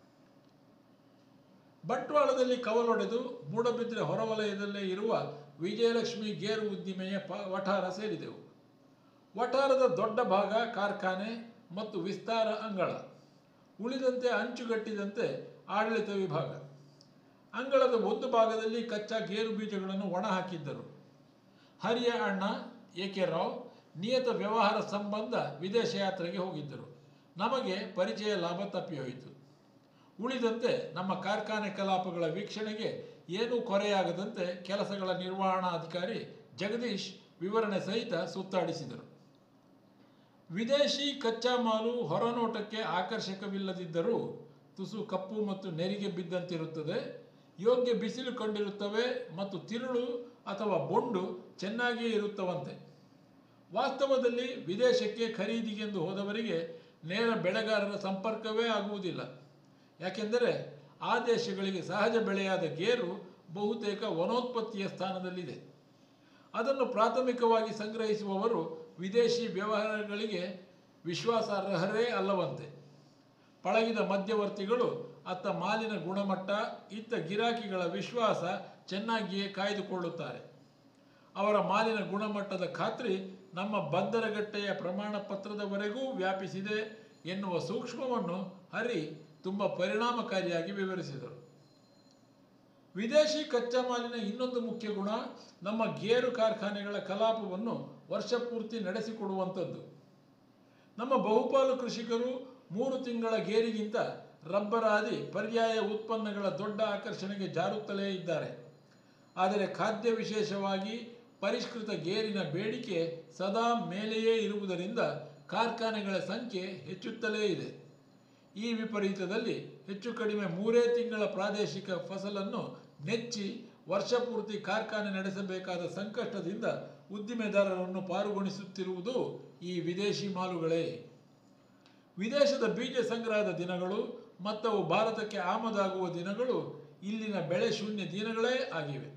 A: ಬಂಟ್ವಾಳದಲ್ಲಿ ಕವಲೊಡೆದು ಮೂಡಬಿದ್ರೆ ಹೊರವಲಯದಲ್ಲೇ ಇರುವ ವಿಜಯಲಕ್ಷ್ಮಿ ಗೇರು ಉದ್ದಿಮೆಯ ಪ ವಠಾರ ಸೇರಿದೆವು ವಠಾರದ ದೊಡ್ಡ ಭಾಗ ಕಾರ್ಖಾನೆ ಮತ್ತು ವಿಸ್ತಾರ ಅಂಗಳ ಉಳಿದಂತೆ ಅಂಚುಗಟ್ಟಿದಂತೆ ಆಡಳಿತ ವಿಭಾಗ ಅಂಗಳದ ಒಂದು ಭಾಗದಲ್ಲಿ ಕಚ್ಚಾ ಗೇರು ಬೀಜಗಳನ್ನು ಒಣ ಹಾಕಿದ್ದರು ಹರಿಯ ಅಣ್ಣ ಎ ಕೆ ರಾವ್ ನಿಯತ ವ್ಯವಹಾರ ಸಂಬಂಧ ವಿದೇಶ ಯಾತ್ರೆಗೆ ಹೋಗಿದ್ದರು ನಮಗೆ ಪರಿಚಯ ಲಾಭ ತಪ್ಪಿಹೋಯಿತು ಉಳಿದಂತೆ ನಮ್ಮ ಕಾರ್ಖಾನೆ ಕಲಾಪಗಳ ವೀಕ್ಷಣೆಗೆ ಏನೂ ಕೊರೆಯಾಗದಂತೆ ಕೆಲಸಗಳ ನಿರ್ವಹಣಾಧಿಕಾರಿ ಜಗದೀಶ್ ವಿವರಣೆ ಸಹಿತ ಸುತ್ತಾಡಿಸಿದರು ವಿದೇಶಿ ಕಚ್ಚಾ ಮಾಲು ಹೊರನೋಟಕ್ಕೆ ಆಕರ್ಷಕವಿಲ್ಲದಿದ್ದರೂ ತುಸು ಕಪ್ಪು ಮತ್ತು ನೆರಿಗೆ ಬಿದ್ದಂತಿರುತ್ತದೆ ಯೋಗ್ಯ ಬಿಸಿಲು ಕಂಡಿರುತ್ತವೆ ಮತ್ತು ತಿರುಳು ಅಥವಾ ಬೊಂಡು ಚೆನ್ನಾಗಿಯೇ ಇರುತ್ತವಂತೆ ವಾಸ್ತವದಲ್ಲಿ ವಿದೇಶಕ್ಕೆ ಖರೀದಿಗೆಂದು ಹೋದವರಿಗೆ ನೇರ ಬೆಳೆಗಾರರ ಸಂಪರ್ಕವೇ ಆಗುವುದಿಲ್ಲ ಯಾಕೆಂದರೆ ಆ ದೇಶಗಳಿಗೆ ಸಹಜ ಬೆಳೆಯಾದ ಗೇರು ಬಹುತೇಕ ವನೋತ್ಪತ್ತಿಯ ಸ್ಥಾನದಲ್ಲಿದೆ ಅದನ್ನು ಪ್ರಾಥಮಿಕವಾಗಿ ಸಂಗ್ರಹಿಸುವವರು ವಿದೇಶಿ ವ್ಯವಹಾರಗಳಿಗೆ ವಿಶ್ವಾಸಾರ್ಹರೇ ಅಲ್ಲವಂತೆ ಪಳಗಿದ ಮಧ್ಯವರ್ತಿಗಳು ಅತ್ತ ಮಾಲಿನ ಗುಣಮಟ್ಟ ಇತ್ತ ಗಿರಾಕಿಗಳ ವಿಶ್ವಾಸ ಚೆನ್ನಾಗಿಯೇ ಕಾಯ್ದುಕೊಳ್ಳುತ್ತಾರೆ ಅವರ ಮಾಲಿನ ಗುಣಮಟ್ಟದ ಖಾತ್ರಿ ನಮ್ಮ ಬಂದರಗಟ್ಟೆಯ ಪ್ರಮಾಣ ಪತ್ರದವರೆಗೂ ವ್ಯಾಪಿಸಿದೆ ಎನ್ನುವ ಸೂಕ್ಷ್ಮವನ್ನು ಹರಿ ತುಂಬ ಪರಿಣಾಮಕಾರಿಯಾಗಿ ವಿವರಿಸಿದರು ವಿದೇಶಿ ಕಚ್ಚಾ ಮಾಲಿನ ಇನ್ನೊಂದು ಮುಖ್ಯ ಗುಣ ನಮ್ಮ ಗೇರು ಕಾರ್ಖಾನೆಗಳ ಕಲಾಪವನ್ನು ವರ್ಷಪೂರ್ತಿ ನಡೆಸಿಕೊಡುವಂಥದ್ದು ನಮ್ಮ ಬಹುಪಾಲು ಕೃಷಿಕರು ಮೂರು ತಿಂಗಳ ಗೇರಿಗಿಂತ ರಬ್ಬರ್ ಆದಿ ಪರ್ಯಾಯ ಉತ್ಪನ್ನಗಳ ದೊಡ್ಡ ಆಕರ್ಷಣೆಗೆ ಜಾರುತ್ತಲೇ ಇದ್ದಾರೆ ಆದರೆ ಖಾದ್ಯ ವಿಶೇಷವಾಗಿ ಪರಿಷ್ಕೃತ ಗೇರಿನ ಬೇಡಿಕೆ ಸದಾ ಮೇಲೆಯೇ ಇರುವುದರಿಂದ ಕಾರ್ಖಾನೆಗಳ ಸಂಖ್ಯೆ ಹೆಚ್ಚುತ್ತಲೇ ಇದೆ ಈ ವಿಪರೀತದಲ್ಲಿ ಹೆಚ್ಚು ಕಡಿಮೆ ಮೂರೇ ತಿಂಗಳ ಪ್ರಾದೇಶಿಕ ಫಸಲನ್ನು ನೆಚ್ಚಿ ವರ್ಷಪೂರ್ತಿ ಕಾರ್ಖಾನೆ ನಡೆಸಬೇಕಾದ ಸಂಕಷ್ಟದಿಂದ ಉದ್ದಿಮೆದಾರರನ್ನು ಪಾರುಗೊಳಿಸುತ್ತಿರುವುದು ಈ ವಿದೇಶಿ ಮಾಲುಗಳೇ ವಿದೇಶದ ಬೀಜ ಸಂಗ್ರಹದ ದಿನಗಳು ಮತ್ತವು ಭಾರತಕ್ಕೆ ಆಮದಾಗುವ ದಿನಗಳು ಇಲ್ಲಿನ ಬೆಳೆ ಶೂನ್ಯ ದಿನಗಳೇ ಆಗಿವೆ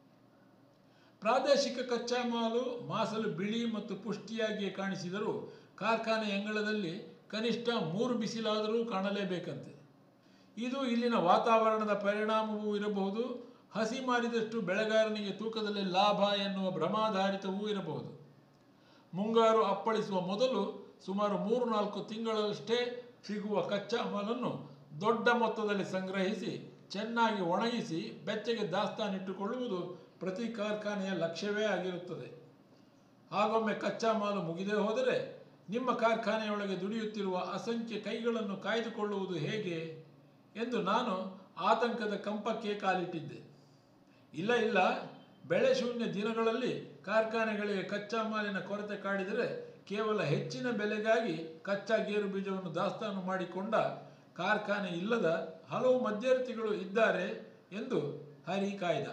A: ಪ್ರಾದೇಶಿಕ ಕಚ್ಚಾ ಮಾಲು ಮಾಸಲು ಬಿಳಿ ಮತ್ತು ಪುಷ್ಟಿಯಾಗಿಯೇ ಕಾಣಿಸಿದರೂ ಕಾರ್ಖಾನೆ ಅಂಗಳದಲ್ಲಿ ಕನಿಷ್ಠ ಮೂರು ಬಿಸಿಲಾದರೂ ಕಾಣಲೇಬೇಕಂತೆ ಇದು ಇಲ್ಲಿನ ವಾತಾವರಣದ ಪರಿಣಾಮವೂ ಇರಬಹುದು ಹಸಿ ಮಾರಿದಷ್ಟು ಬೆಳೆಗಾರನಿಗೆ ತೂಕದಲ್ಲಿ ಲಾಭ ಎನ್ನುವ ಭ್ರಮಾಧಾರಿತವೂ ಇರಬಹುದು ಮುಂಗಾರು ಅಪ್ಪಳಿಸುವ ಮೊದಲು ಸುಮಾರು ಮೂರು ನಾಲ್ಕು ತಿಂಗಳಷ್ಟೇ ಸಿಗುವ ಕಚ್ಚಾ ಮಾಲನ್ನು ದೊಡ್ಡ ಮೊತ್ತದಲ್ಲಿ ಸಂಗ್ರಹಿಸಿ ಚೆನ್ನಾಗಿ ಒಣಗಿಸಿ ಬೆಚ್ಚಗೆ ದಾಸ್ತಾನಿಟ್ಟುಕೊಳ್ಳುವುದು ಪ್ರತಿ ಕಾರ್ಖಾನೆಯ ಲಕ್ಷ್ಯವೇ ಆಗಿರುತ್ತದೆ ಹಾಗೊಮ್ಮೆ ಕಚ್ಚಾ ಮಾಲು ಮುಗಿದೇ ಹೋದರೆ ನಿಮ್ಮ ಕಾರ್ಖಾನೆಯೊಳಗೆ ದುಡಿಯುತ್ತಿರುವ ಅಸಂಖ್ಯ ಕೈಗಳನ್ನು ಕಾಯ್ದುಕೊಳ್ಳುವುದು ಹೇಗೆ ಎಂದು ನಾನು ಆತಂಕದ ಕಂಪಕ್ಕೆ ಕಾಲಿಟ್ಟಿದ್ದೆ ಇಲ್ಲ ಇಲ್ಲ ಬೆಳೆ ಶೂನ್ಯ ದಿನಗಳಲ್ಲಿ ಕಾರ್ಖಾನೆಗಳಿಗೆ ಕಚ್ಚಾ ಮಾಲಿನ ಕೊರತೆ ಕಾಡಿದರೆ ಕೇವಲ ಹೆಚ್ಚಿನ ಬೆಲೆಗಾಗಿ ಕಚ್ಚಾ ಗೇರು ಬೀಜವನ್ನು ದಾಸ್ತಾನು ಮಾಡಿಕೊಂಡ ಕಾರ್ಖಾನೆ ಇಲ್ಲದ ಹಲವು ಮಧ್ಯವರ್ತಿಗಳು ಇದ್ದಾರೆ ಎಂದು ಹರಿ ಕಾಯ್ದ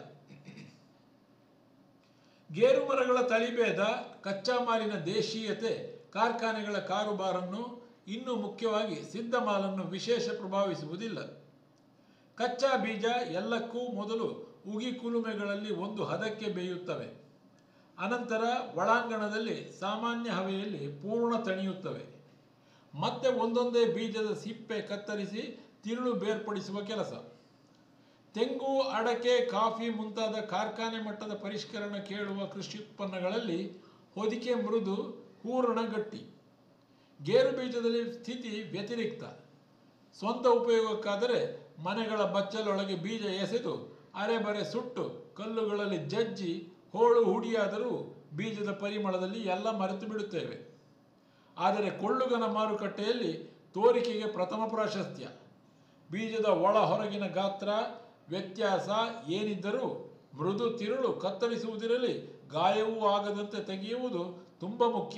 A: ಗೇರು ಮರಗಳ ತಳಿಭೇದ ಕಚ್ಚಾ ಮಾಲಿನ ದೇಶೀಯತೆ ಕಾರ್ಖಾನೆಗಳ ಕಾರುಬಾರನ್ನು ಇನ್ನೂ ಮುಖ್ಯವಾಗಿ ಸಿದ್ಧ ಮಾಲನ್ನು ವಿಶೇಷ ಪ್ರಭಾವಿಸುವುದಿಲ್ಲ ಕಚ್ಚಾ ಬೀಜ ಎಲ್ಲಕ್ಕೂ ಮೊದಲು ಉಗಿ ಕುಲುಮೆಗಳಲ್ಲಿ ಒಂದು ಹದಕ್ಕೆ ಬೇಯುತ್ತವೆ ಅನಂತರ ಒಳಾಂಗಣದಲ್ಲಿ ಸಾಮಾನ್ಯ ಹವೆಯಲ್ಲಿ ಪೂರ್ಣ ತಣಿಯುತ್ತವೆ ಮತ್ತೆ ಒಂದೊಂದೇ ಬೀಜದ ಸಿಪ್ಪೆ ಕತ್ತರಿಸಿ ತಿರುಳು ಬೇರ್ಪಡಿಸುವ ಕೆಲಸ ತೆಂಗು ಅಡಕೆ ಕಾಫಿ ಮುಂತಾದ ಕಾರ್ಖಾನೆ ಮಟ್ಟದ ಪರಿಷ್ಕರಣ ಕೇಳುವ ಕೃಷಿ ಉತ್ಪನ್ನಗಳಲ್ಲಿ ಹೊದಿಕೆ ಮೃದು ಹೂರಣ ಗಟ್ಟಿ ಗೇರು ಬೀಜದಲ್ಲಿ ಸ್ಥಿತಿ ವ್ಯತಿರಿಕ್ತ ಸ್ವಂತ ಉಪಯೋಗಕ್ಕಾದರೆ ಮನೆಗಳ ಬಚ್ಚಲೊಳಗೆ ಬೀಜ ಎಸೆದು ಅರೆಬರೆ ಸುಟ್ಟು ಕಲ್ಲುಗಳಲ್ಲಿ ಜಜ್ಜಿ ಹೋಳು ಹುಡಿಯಾದರೂ ಬೀಜದ ಪರಿಮಳದಲ್ಲಿ ಎಲ್ಲ ಮರೆತು ಬಿಡುತ್ತೇವೆ ಆದರೆ ಕೊಳ್ಳುಗನ ಮಾರುಕಟ್ಟೆಯಲ್ಲಿ ತೋರಿಕೆಗೆ ಪ್ರಥಮ ಪ್ರಾಶಸ್ತ್ಯ ಬೀಜದ ಒಳ ಹೊರಗಿನ ಗಾತ್ರ ವ್ಯತ್ಯಾಸ ಏನಿದ್ದರೂ ಮೃದು ತಿರುಳು ಕತ್ತರಿಸುವುದಿರಲಿ ಗಾಯವೂ ಆಗದಂತೆ ತೆಗೆಯುವುದು ತುಂಬ ಮುಖ್ಯ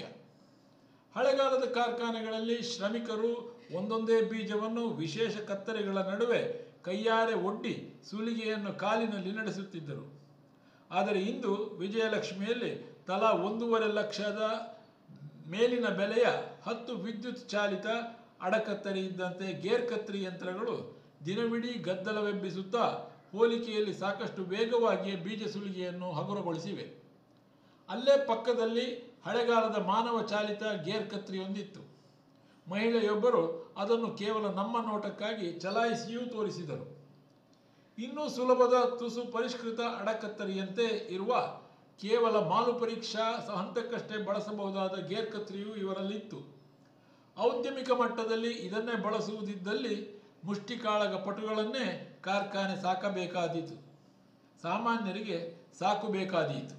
A: ಹಳೆಗಾಲದ ಕಾರ್ಖಾನೆಗಳಲ್ಲಿ ಶ್ರಮಿಕರು ಒಂದೊಂದೇ ಬೀಜವನ್ನು ವಿಶೇಷ ಕತ್ತರಿಗಳ ನಡುವೆ ಕೈಯಾರೆ ಒಡ್ಡಿ ಸುಲಿಗೆಯನ್ನು ಕಾಲಿನಲ್ಲಿ ನಡೆಸುತ್ತಿದ್ದರು ಆದರೆ ಇಂದು ವಿಜಯಲಕ್ಷ್ಮಿಯಲ್ಲಿ ತಲಾ ಒಂದೂವರೆ ಲಕ್ಷದ ಮೇಲಿನ ಬೆಲೆಯ ಹತ್ತು ವಿದ್ಯುತ್ ಚಾಲಿತ ಅಡಕತ್ತರಿ ಇದ್ದಂತೆ ಗೇರ್ ಕತ್ತರಿ ಯಂತ್ರಗಳು ದಿನವಿಡೀ ಗದ್ದಲವೆಬ್ಬಿಸುತ್ತಾ ಹೋಲಿಕೆಯಲ್ಲಿ ಸಾಕಷ್ಟು ವೇಗವಾಗಿಯೇ ಬೀಜ ಸುಲಿಗೆಯನ್ನು ಹಗುರಗೊಳಿಸಿವೆ ಅಲ್ಲೇ ಪಕ್ಕದಲ್ಲಿ ಹಳೆಗಾಲದ ಮಾನವ ಚಾಲಿತ ಗೇರ್ ಕತ್ತರಿಯೊಂದಿತ್ತು ಮಹಿಳೆಯೊಬ್ಬರು ಅದನ್ನು ಕೇವಲ ನಮ್ಮ ನೋಟಕ್ಕಾಗಿ ಚಲಾಯಿಸಿಯೂ ತೋರಿಸಿದರು ಇನ್ನೂ ಸುಲಭದ ತುಸು ಪರಿಷ್ಕೃತ ಅಡಕತ್ತರಿಯಂತೆ ಇರುವ ಕೇವಲ ಮಾಲು ಪರೀಕ್ಷಾ ಹಂತಕ್ಕಷ್ಟೇ ಬಳಸಬಹುದಾದ ಗೇರ್ ಕತ್ತರಿಯೂ ಇವರಲ್ಲಿತ್ತು ಔದ್ಯಮಿಕ ಮಟ್ಟದಲ್ಲಿ ಇದನ್ನೇ ಬಳಸುವುದಿದ್ದಲ್ಲಿ ಮುಷ್ಟಿಕಾಳಗ ಪಟುಗಳನ್ನೇ ಕಾರ್ಖಾನೆ ಸಾಕಬೇಕಾದೀತು ಸಾಮಾನ್ಯರಿಗೆ ಸಾಕು ಬೇಕಾದೀತು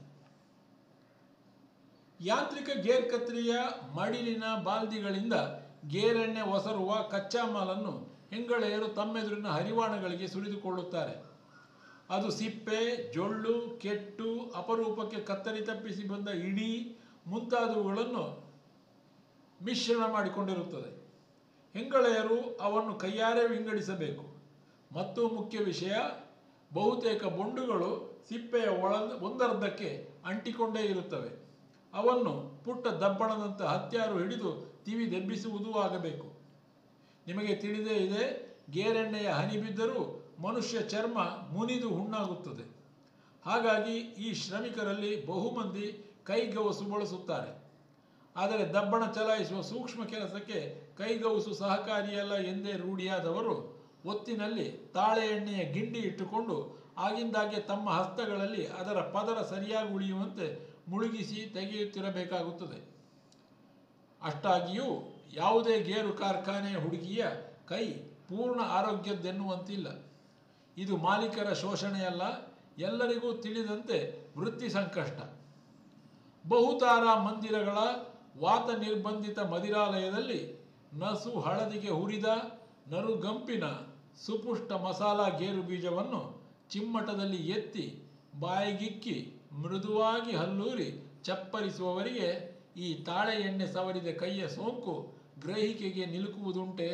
A: ಯಾಂತ್ರಿಕ ಗೇರ್ ಕತ್ತರಿಯ ಮಡಿಲಿನ ಬಾಲ್ದಿಗಳಿಂದ ಗೇರೆಣ್ಣೆ ಒಸರುವ ಕಚ್ಚಾ ಮಾಲನ್ನು ಹೆಂಗಳೆಯರು ತಮ್ಮೆದುರಿನ ಹರಿವಾಣಗಳಿಗೆ ಸುರಿದುಕೊಳ್ಳುತ್ತಾರೆ ಅದು ಸಿಪ್ಪೆ ಜೊಳ್ಳು ಕೆಟ್ಟು ಅಪರೂಪಕ್ಕೆ ಕತ್ತರಿ ತಪ್ಪಿಸಿ ಬಂದ ಇಡಿ ಮುಂತಾದವುಗಳನ್ನು ಮಿಶ್ರಣ ಮಾಡಿಕೊಂಡಿರುತ್ತದೆ ಹೆಂಗಳೆಯರು ಅವನ್ನು ಕೈಯಾರೆ ವಿಂಗಡಿಸಬೇಕು ಮತ್ತು ಮುಖ್ಯ ವಿಷಯ ಬಹುತೇಕ ಬೊಂಡುಗಳು ಸಿಪ್ಪೆಯ ಒಳ ಒಂದರ್ಧಕ್ಕೆ ಅಂಟಿಕೊಂಡೇ ಇರುತ್ತವೆ ಅವನ್ನು ಪುಟ್ಟ ದಬ್ಬಣದಂಥ ಹತ್ಯಾರು ಹಿಡಿದು ತಿವಿ ದೆಬ್ಬಿಸುವುದೂ ಆಗಬೇಕು ನಿಮಗೆ ತಿಳಿದೇ ಇದೆ ಗೇರೆಣ್ಣೆಯ ಹನಿ ಬಿದ್ದರೂ ಮನುಷ್ಯ ಚರ್ಮ ಮುನಿದು ಹುಣ್ಣಾಗುತ್ತದೆ ಹಾಗಾಗಿ ಈ ಶ್ರಮಿಕರಲ್ಲಿ ಬಹುಮಂದಿ ಕೈಗವಸು ಬಳಸುತ್ತಾರೆ ಆದರೆ ದಬ್ಬಣ ಚಲಾಯಿಸುವ ಸೂಕ್ಷ್ಮ ಕೆಲಸಕ್ಕೆ ಕೈಗವಸು ಸಹಕಾರಿಯಲ್ಲ ಎಂದೇ ರೂಢಿಯಾದವರು ಒತ್ತಿನಲ್ಲಿ ತಾಳೆ ಎಣ್ಣೆಯ ಗಿಂಡಿ ಇಟ್ಟುಕೊಂಡು ಆಗಿಂದಾಗೆ ತಮ್ಮ ಹಸ್ತಗಳಲ್ಲಿ ಅದರ ಪದರ ಸರಿಯಾಗಿ ಉಳಿಯುವಂತೆ ಮುಳುಗಿಸಿ ತೆಗೆಯುತ್ತಿರಬೇಕಾಗುತ್ತದೆ ಅಷ್ಟಾಗಿಯೂ ಯಾವುದೇ ಗೇರು ಕಾರ್ಖಾನೆಯ ಹುಡುಗಿಯ ಕೈ ಪೂರ್ಣ ಆರೋಗ್ಯದ್ದೆನ್ನುವಂತಿಲ್ಲ ಇದು ಮಾಲೀಕರ ಶೋಷಣೆಯಲ್ಲ ಎಲ್ಲರಿಗೂ ತಿಳಿದಂತೆ ವೃತ್ತಿ ಸಂಕಷ್ಟ ಬಹುತಾರ ಮಂದಿರಗಳ ವಾತ ನಿರ್ಬಂಧಿತ ಮದಿರಾಲಯದಲ್ಲಿ ನಸು ಹಳದಿಗೆ ಹುರಿದ ನರುಗಂಪಿನ ಸುಪುಷ್ಟ ಮಸಾಲ ಗೇರು ಬೀಜವನ್ನು ಚಿಮ್ಮಟದಲ್ಲಿ ಎತ್ತಿ ಬಾಯಿಗಿಕ್ಕಿ ಮೃದುವಾಗಿ ಹಲ್ಲೂರಿ ಚಪ್ಪರಿಸುವವರಿಗೆ ಈ ತಾಳೆ ಎಣ್ಣೆ ಸವರಿದ ಕೈಯ ಸೋಂಕು ಗ್ರಹಿಕೆಗೆ ನಿಲುಕುವುದುಂಟೆ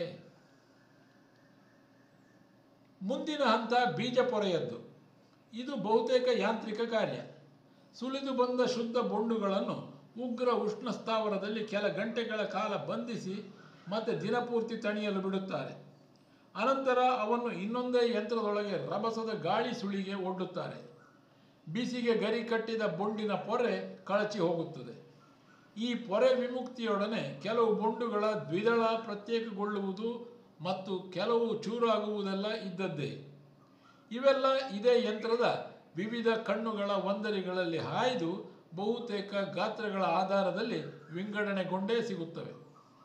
A: ಮುಂದಿನ ಹಂತ ಬೀಜ ಪೊರೆಯದ್ದು ಇದು ಬಹುತೇಕ ಯಾಂತ್ರಿಕ ಕಾರ್ಯ ಸುಲಿದು ಬಂದ ಶುದ್ಧ ಬೊಂಡುಗಳನ್ನು ಉಗ್ರ ಉಷ್ಣ ಸ್ಥಾವರದಲ್ಲಿ ಕೆಲ ಗಂಟೆಗಳ ಕಾಲ ಬಂಧಿಸಿ ಮತ್ತೆ ದಿನಪೂರ್ತಿ ತಣಿಯಲು ಬಿಡುತ್ತಾರೆ ಅನಂತರ ಅವನ್ನು ಇನ್ನೊಂದೇ ಯಂತ್ರದೊಳಗೆ ರಭಸದ ಗಾಳಿ ಸುಳಿಗೆ ಒಡ್ಡುತ್ತಾರೆ ಬಿಸಿಗೆ ಗರಿ ಕಟ್ಟಿದ ಬೊಂಡಿನ ಪೊರೆ ಕಳಚಿ ಹೋಗುತ್ತದೆ ಈ ಪೊರೆ ವಿಮುಕ್ತಿಯೊಡನೆ ಕೆಲವು ಬೊಂಡುಗಳ ದ್ವಿದಳ ಪ್ರತ್ಯೇಕಗೊಳ್ಳುವುದು ಮತ್ತು ಕೆಲವು ಚೂರಾಗುವುದೆಲ್ಲ ಇದ್ದದ್ದೇ ಇವೆಲ್ಲ ಇದೇ ಯಂತ್ರದ ವಿವಿಧ ಕಣ್ಣುಗಳ ಒಂದರಿಗಳಲ್ಲಿ ಹಾಯ್ದು ಬಹುತೇಕ ಗಾತ್ರಗಳ ಆಧಾರದಲ್ಲಿ ವಿಂಗಡಣೆಗೊಂಡೇ ಸಿಗುತ್ತವೆ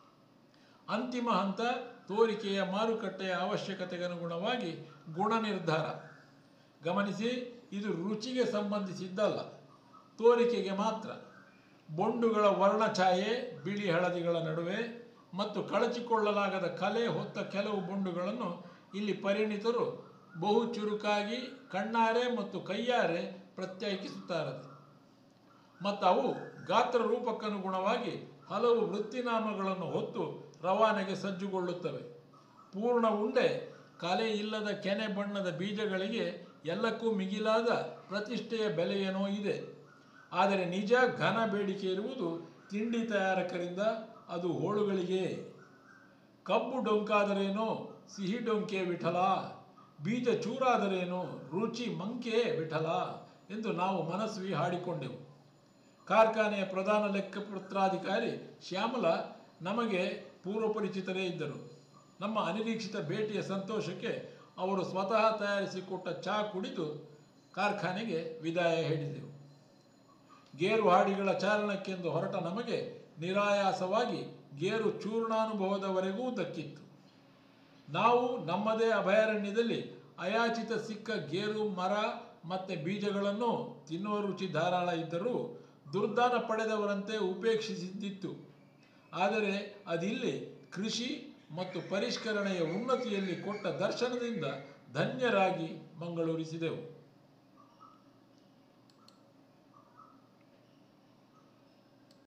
A: ಅಂತಿಮ ಹಂತ ತೋರಿಕೆಯ ಮಾರುಕಟ್ಟೆಯ ಅವಶ್ಯಕತೆಗನುಗುಣವಾಗಿ ಗುಣ ನಿರ್ಧಾರ ಗಮನಿಸಿ ಇದು ರುಚಿಗೆ ಸಂಬಂಧಿಸಿದ್ದಲ್ಲ ತೋರಿಕೆಗೆ ಮಾತ್ರ ಬೊಂಡುಗಳ ವರ್ಣಛಾಯೆ ಬಿಳಿ ಹಳದಿಗಳ ನಡುವೆ ಮತ್ತು ಕಳಚಿಕೊಳ್ಳಲಾಗದ ಕಲೆ ಹೊತ್ತ ಕೆಲವು ಬೊಂಡುಗಳನ್ನು ಇಲ್ಲಿ ಪರಿಣಿತರು ಬಹು ಚುರುಕಾಗಿ ಕಣ್ಣಾರೆ ಮತ್ತು ಕೈಯಾರೆ ಪ್ರತ್ಯೇಕಿಸುತ್ತಾರೆ ಮತ್ತು ಅವು ಗಾತ್ರ ರೂಪಕ್ಕನುಗುಣವಾಗಿ ಹಲವು ವೃತ್ತಿನಾಮಗಳನ್ನು ಹೊತ್ತು ರವಾನೆಗೆ ಸಜ್ಜುಗೊಳ್ಳುತ್ತವೆ ಪೂರ್ಣ ಉಂಡೆ ಕಲೆ ಇಲ್ಲದ ಕೆನೆ ಬಣ್ಣದ ಬೀಜಗಳಿಗೆ ಎಲ್ಲಕ್ಕೂ ಮಿಗಿಲಾದ ಪ್ರತಿಷ್ಠೆಯ ಬೆಲೆಯೇನೋ ಇದೆ ಆದರೆ ನಿಜ ಘನ ಬೇಡಿಕೆ ಇರುವುದು ತಿಂಡಿ ತಯಾರಕರಿಂದ ಅದು ಹೋಳುಗಳಿಗೆ ಕಬ್ಬು ಡೊಂಕಾದರೇನೋ ಸಿಹಿ ಡೊಂಕೆ ವಿಠಲ ಬೀಜ ಚೂರಾದರೇನೋ ರುಚಿ ಮಂಕೆ ವಿಠಲ ಎಂದು ನಾವು ಮನಸ್ವಿ ಹಾಡಿಕೊಂಡೆವು ಕಾರ್ಖಾನೆಯ ಪ್ರಧಾನ ಲೆಕ್ಕಪತ್ರಾಧಿಕಾರಿ ಶ್ಯಾಮಲ ನಮಗೆ ಪೂರ್ವಪರಿಚಿತರೇ ಇದ್ದರು ನಮ್ಮ ಅನಿರೀಕ್ಷಿತ ಭೇಟಿಯ ಸಂತೋಷಕ್ಕೆ ಅವರು ಸ್ವತಃ ತಯಾರಿಸಿಕೊಟ್ಟ ಚಹಾ ಕುಡಿದು ಕಾರ್ಖಾನೆಗೆ ವಿದಾಯ ಹೇಳಿದೆವು ಗೇರು ಹಾಡಿಗಳ ಚಾರಣಕ್ಕೆಂದು ಹೊರಟ ನಮಗೆ ನಿರಾಯಾಸವಾಗಿ ಗೇರು ಚೂರ್ಣಾನುಭವದವರೆಗೂ ದಕ್ಕಿತ್ತು ನಾವು ನಮ್ಮದೇ ಅಭಯಾರಣ್ಯದಲ್ಲಿ ಅಯಾಚಿತ ಸಿಕ್ಕ ಗೇರು ಮರ ಮತ್ತು ಬೀಜಗಳನ್ನು ತಿನ್ನುವ ರುಚಿ ಧಾರಾಳ ಇದ್ದರೂ ದುರ್ದಾನ ಪಡೆದವರಂತೆ ಉಪೇಕ್ಷಿಸಿದ್ದಿತ್ತು ಆದರೆ ಅದಿಲ್ಲಿ ಕೃಷಿ ಮತ್ತು ಪರಿಷ್ಕರಣೆಯ ಉನ್ನತಿಯಲ್ಲಿ ಕೊಟ್ಟ ದರ್ಶನದಿಂದ ಧನ್ಯರಾಗಿ ಮಂಗಳೂರಿಸಿದೆವು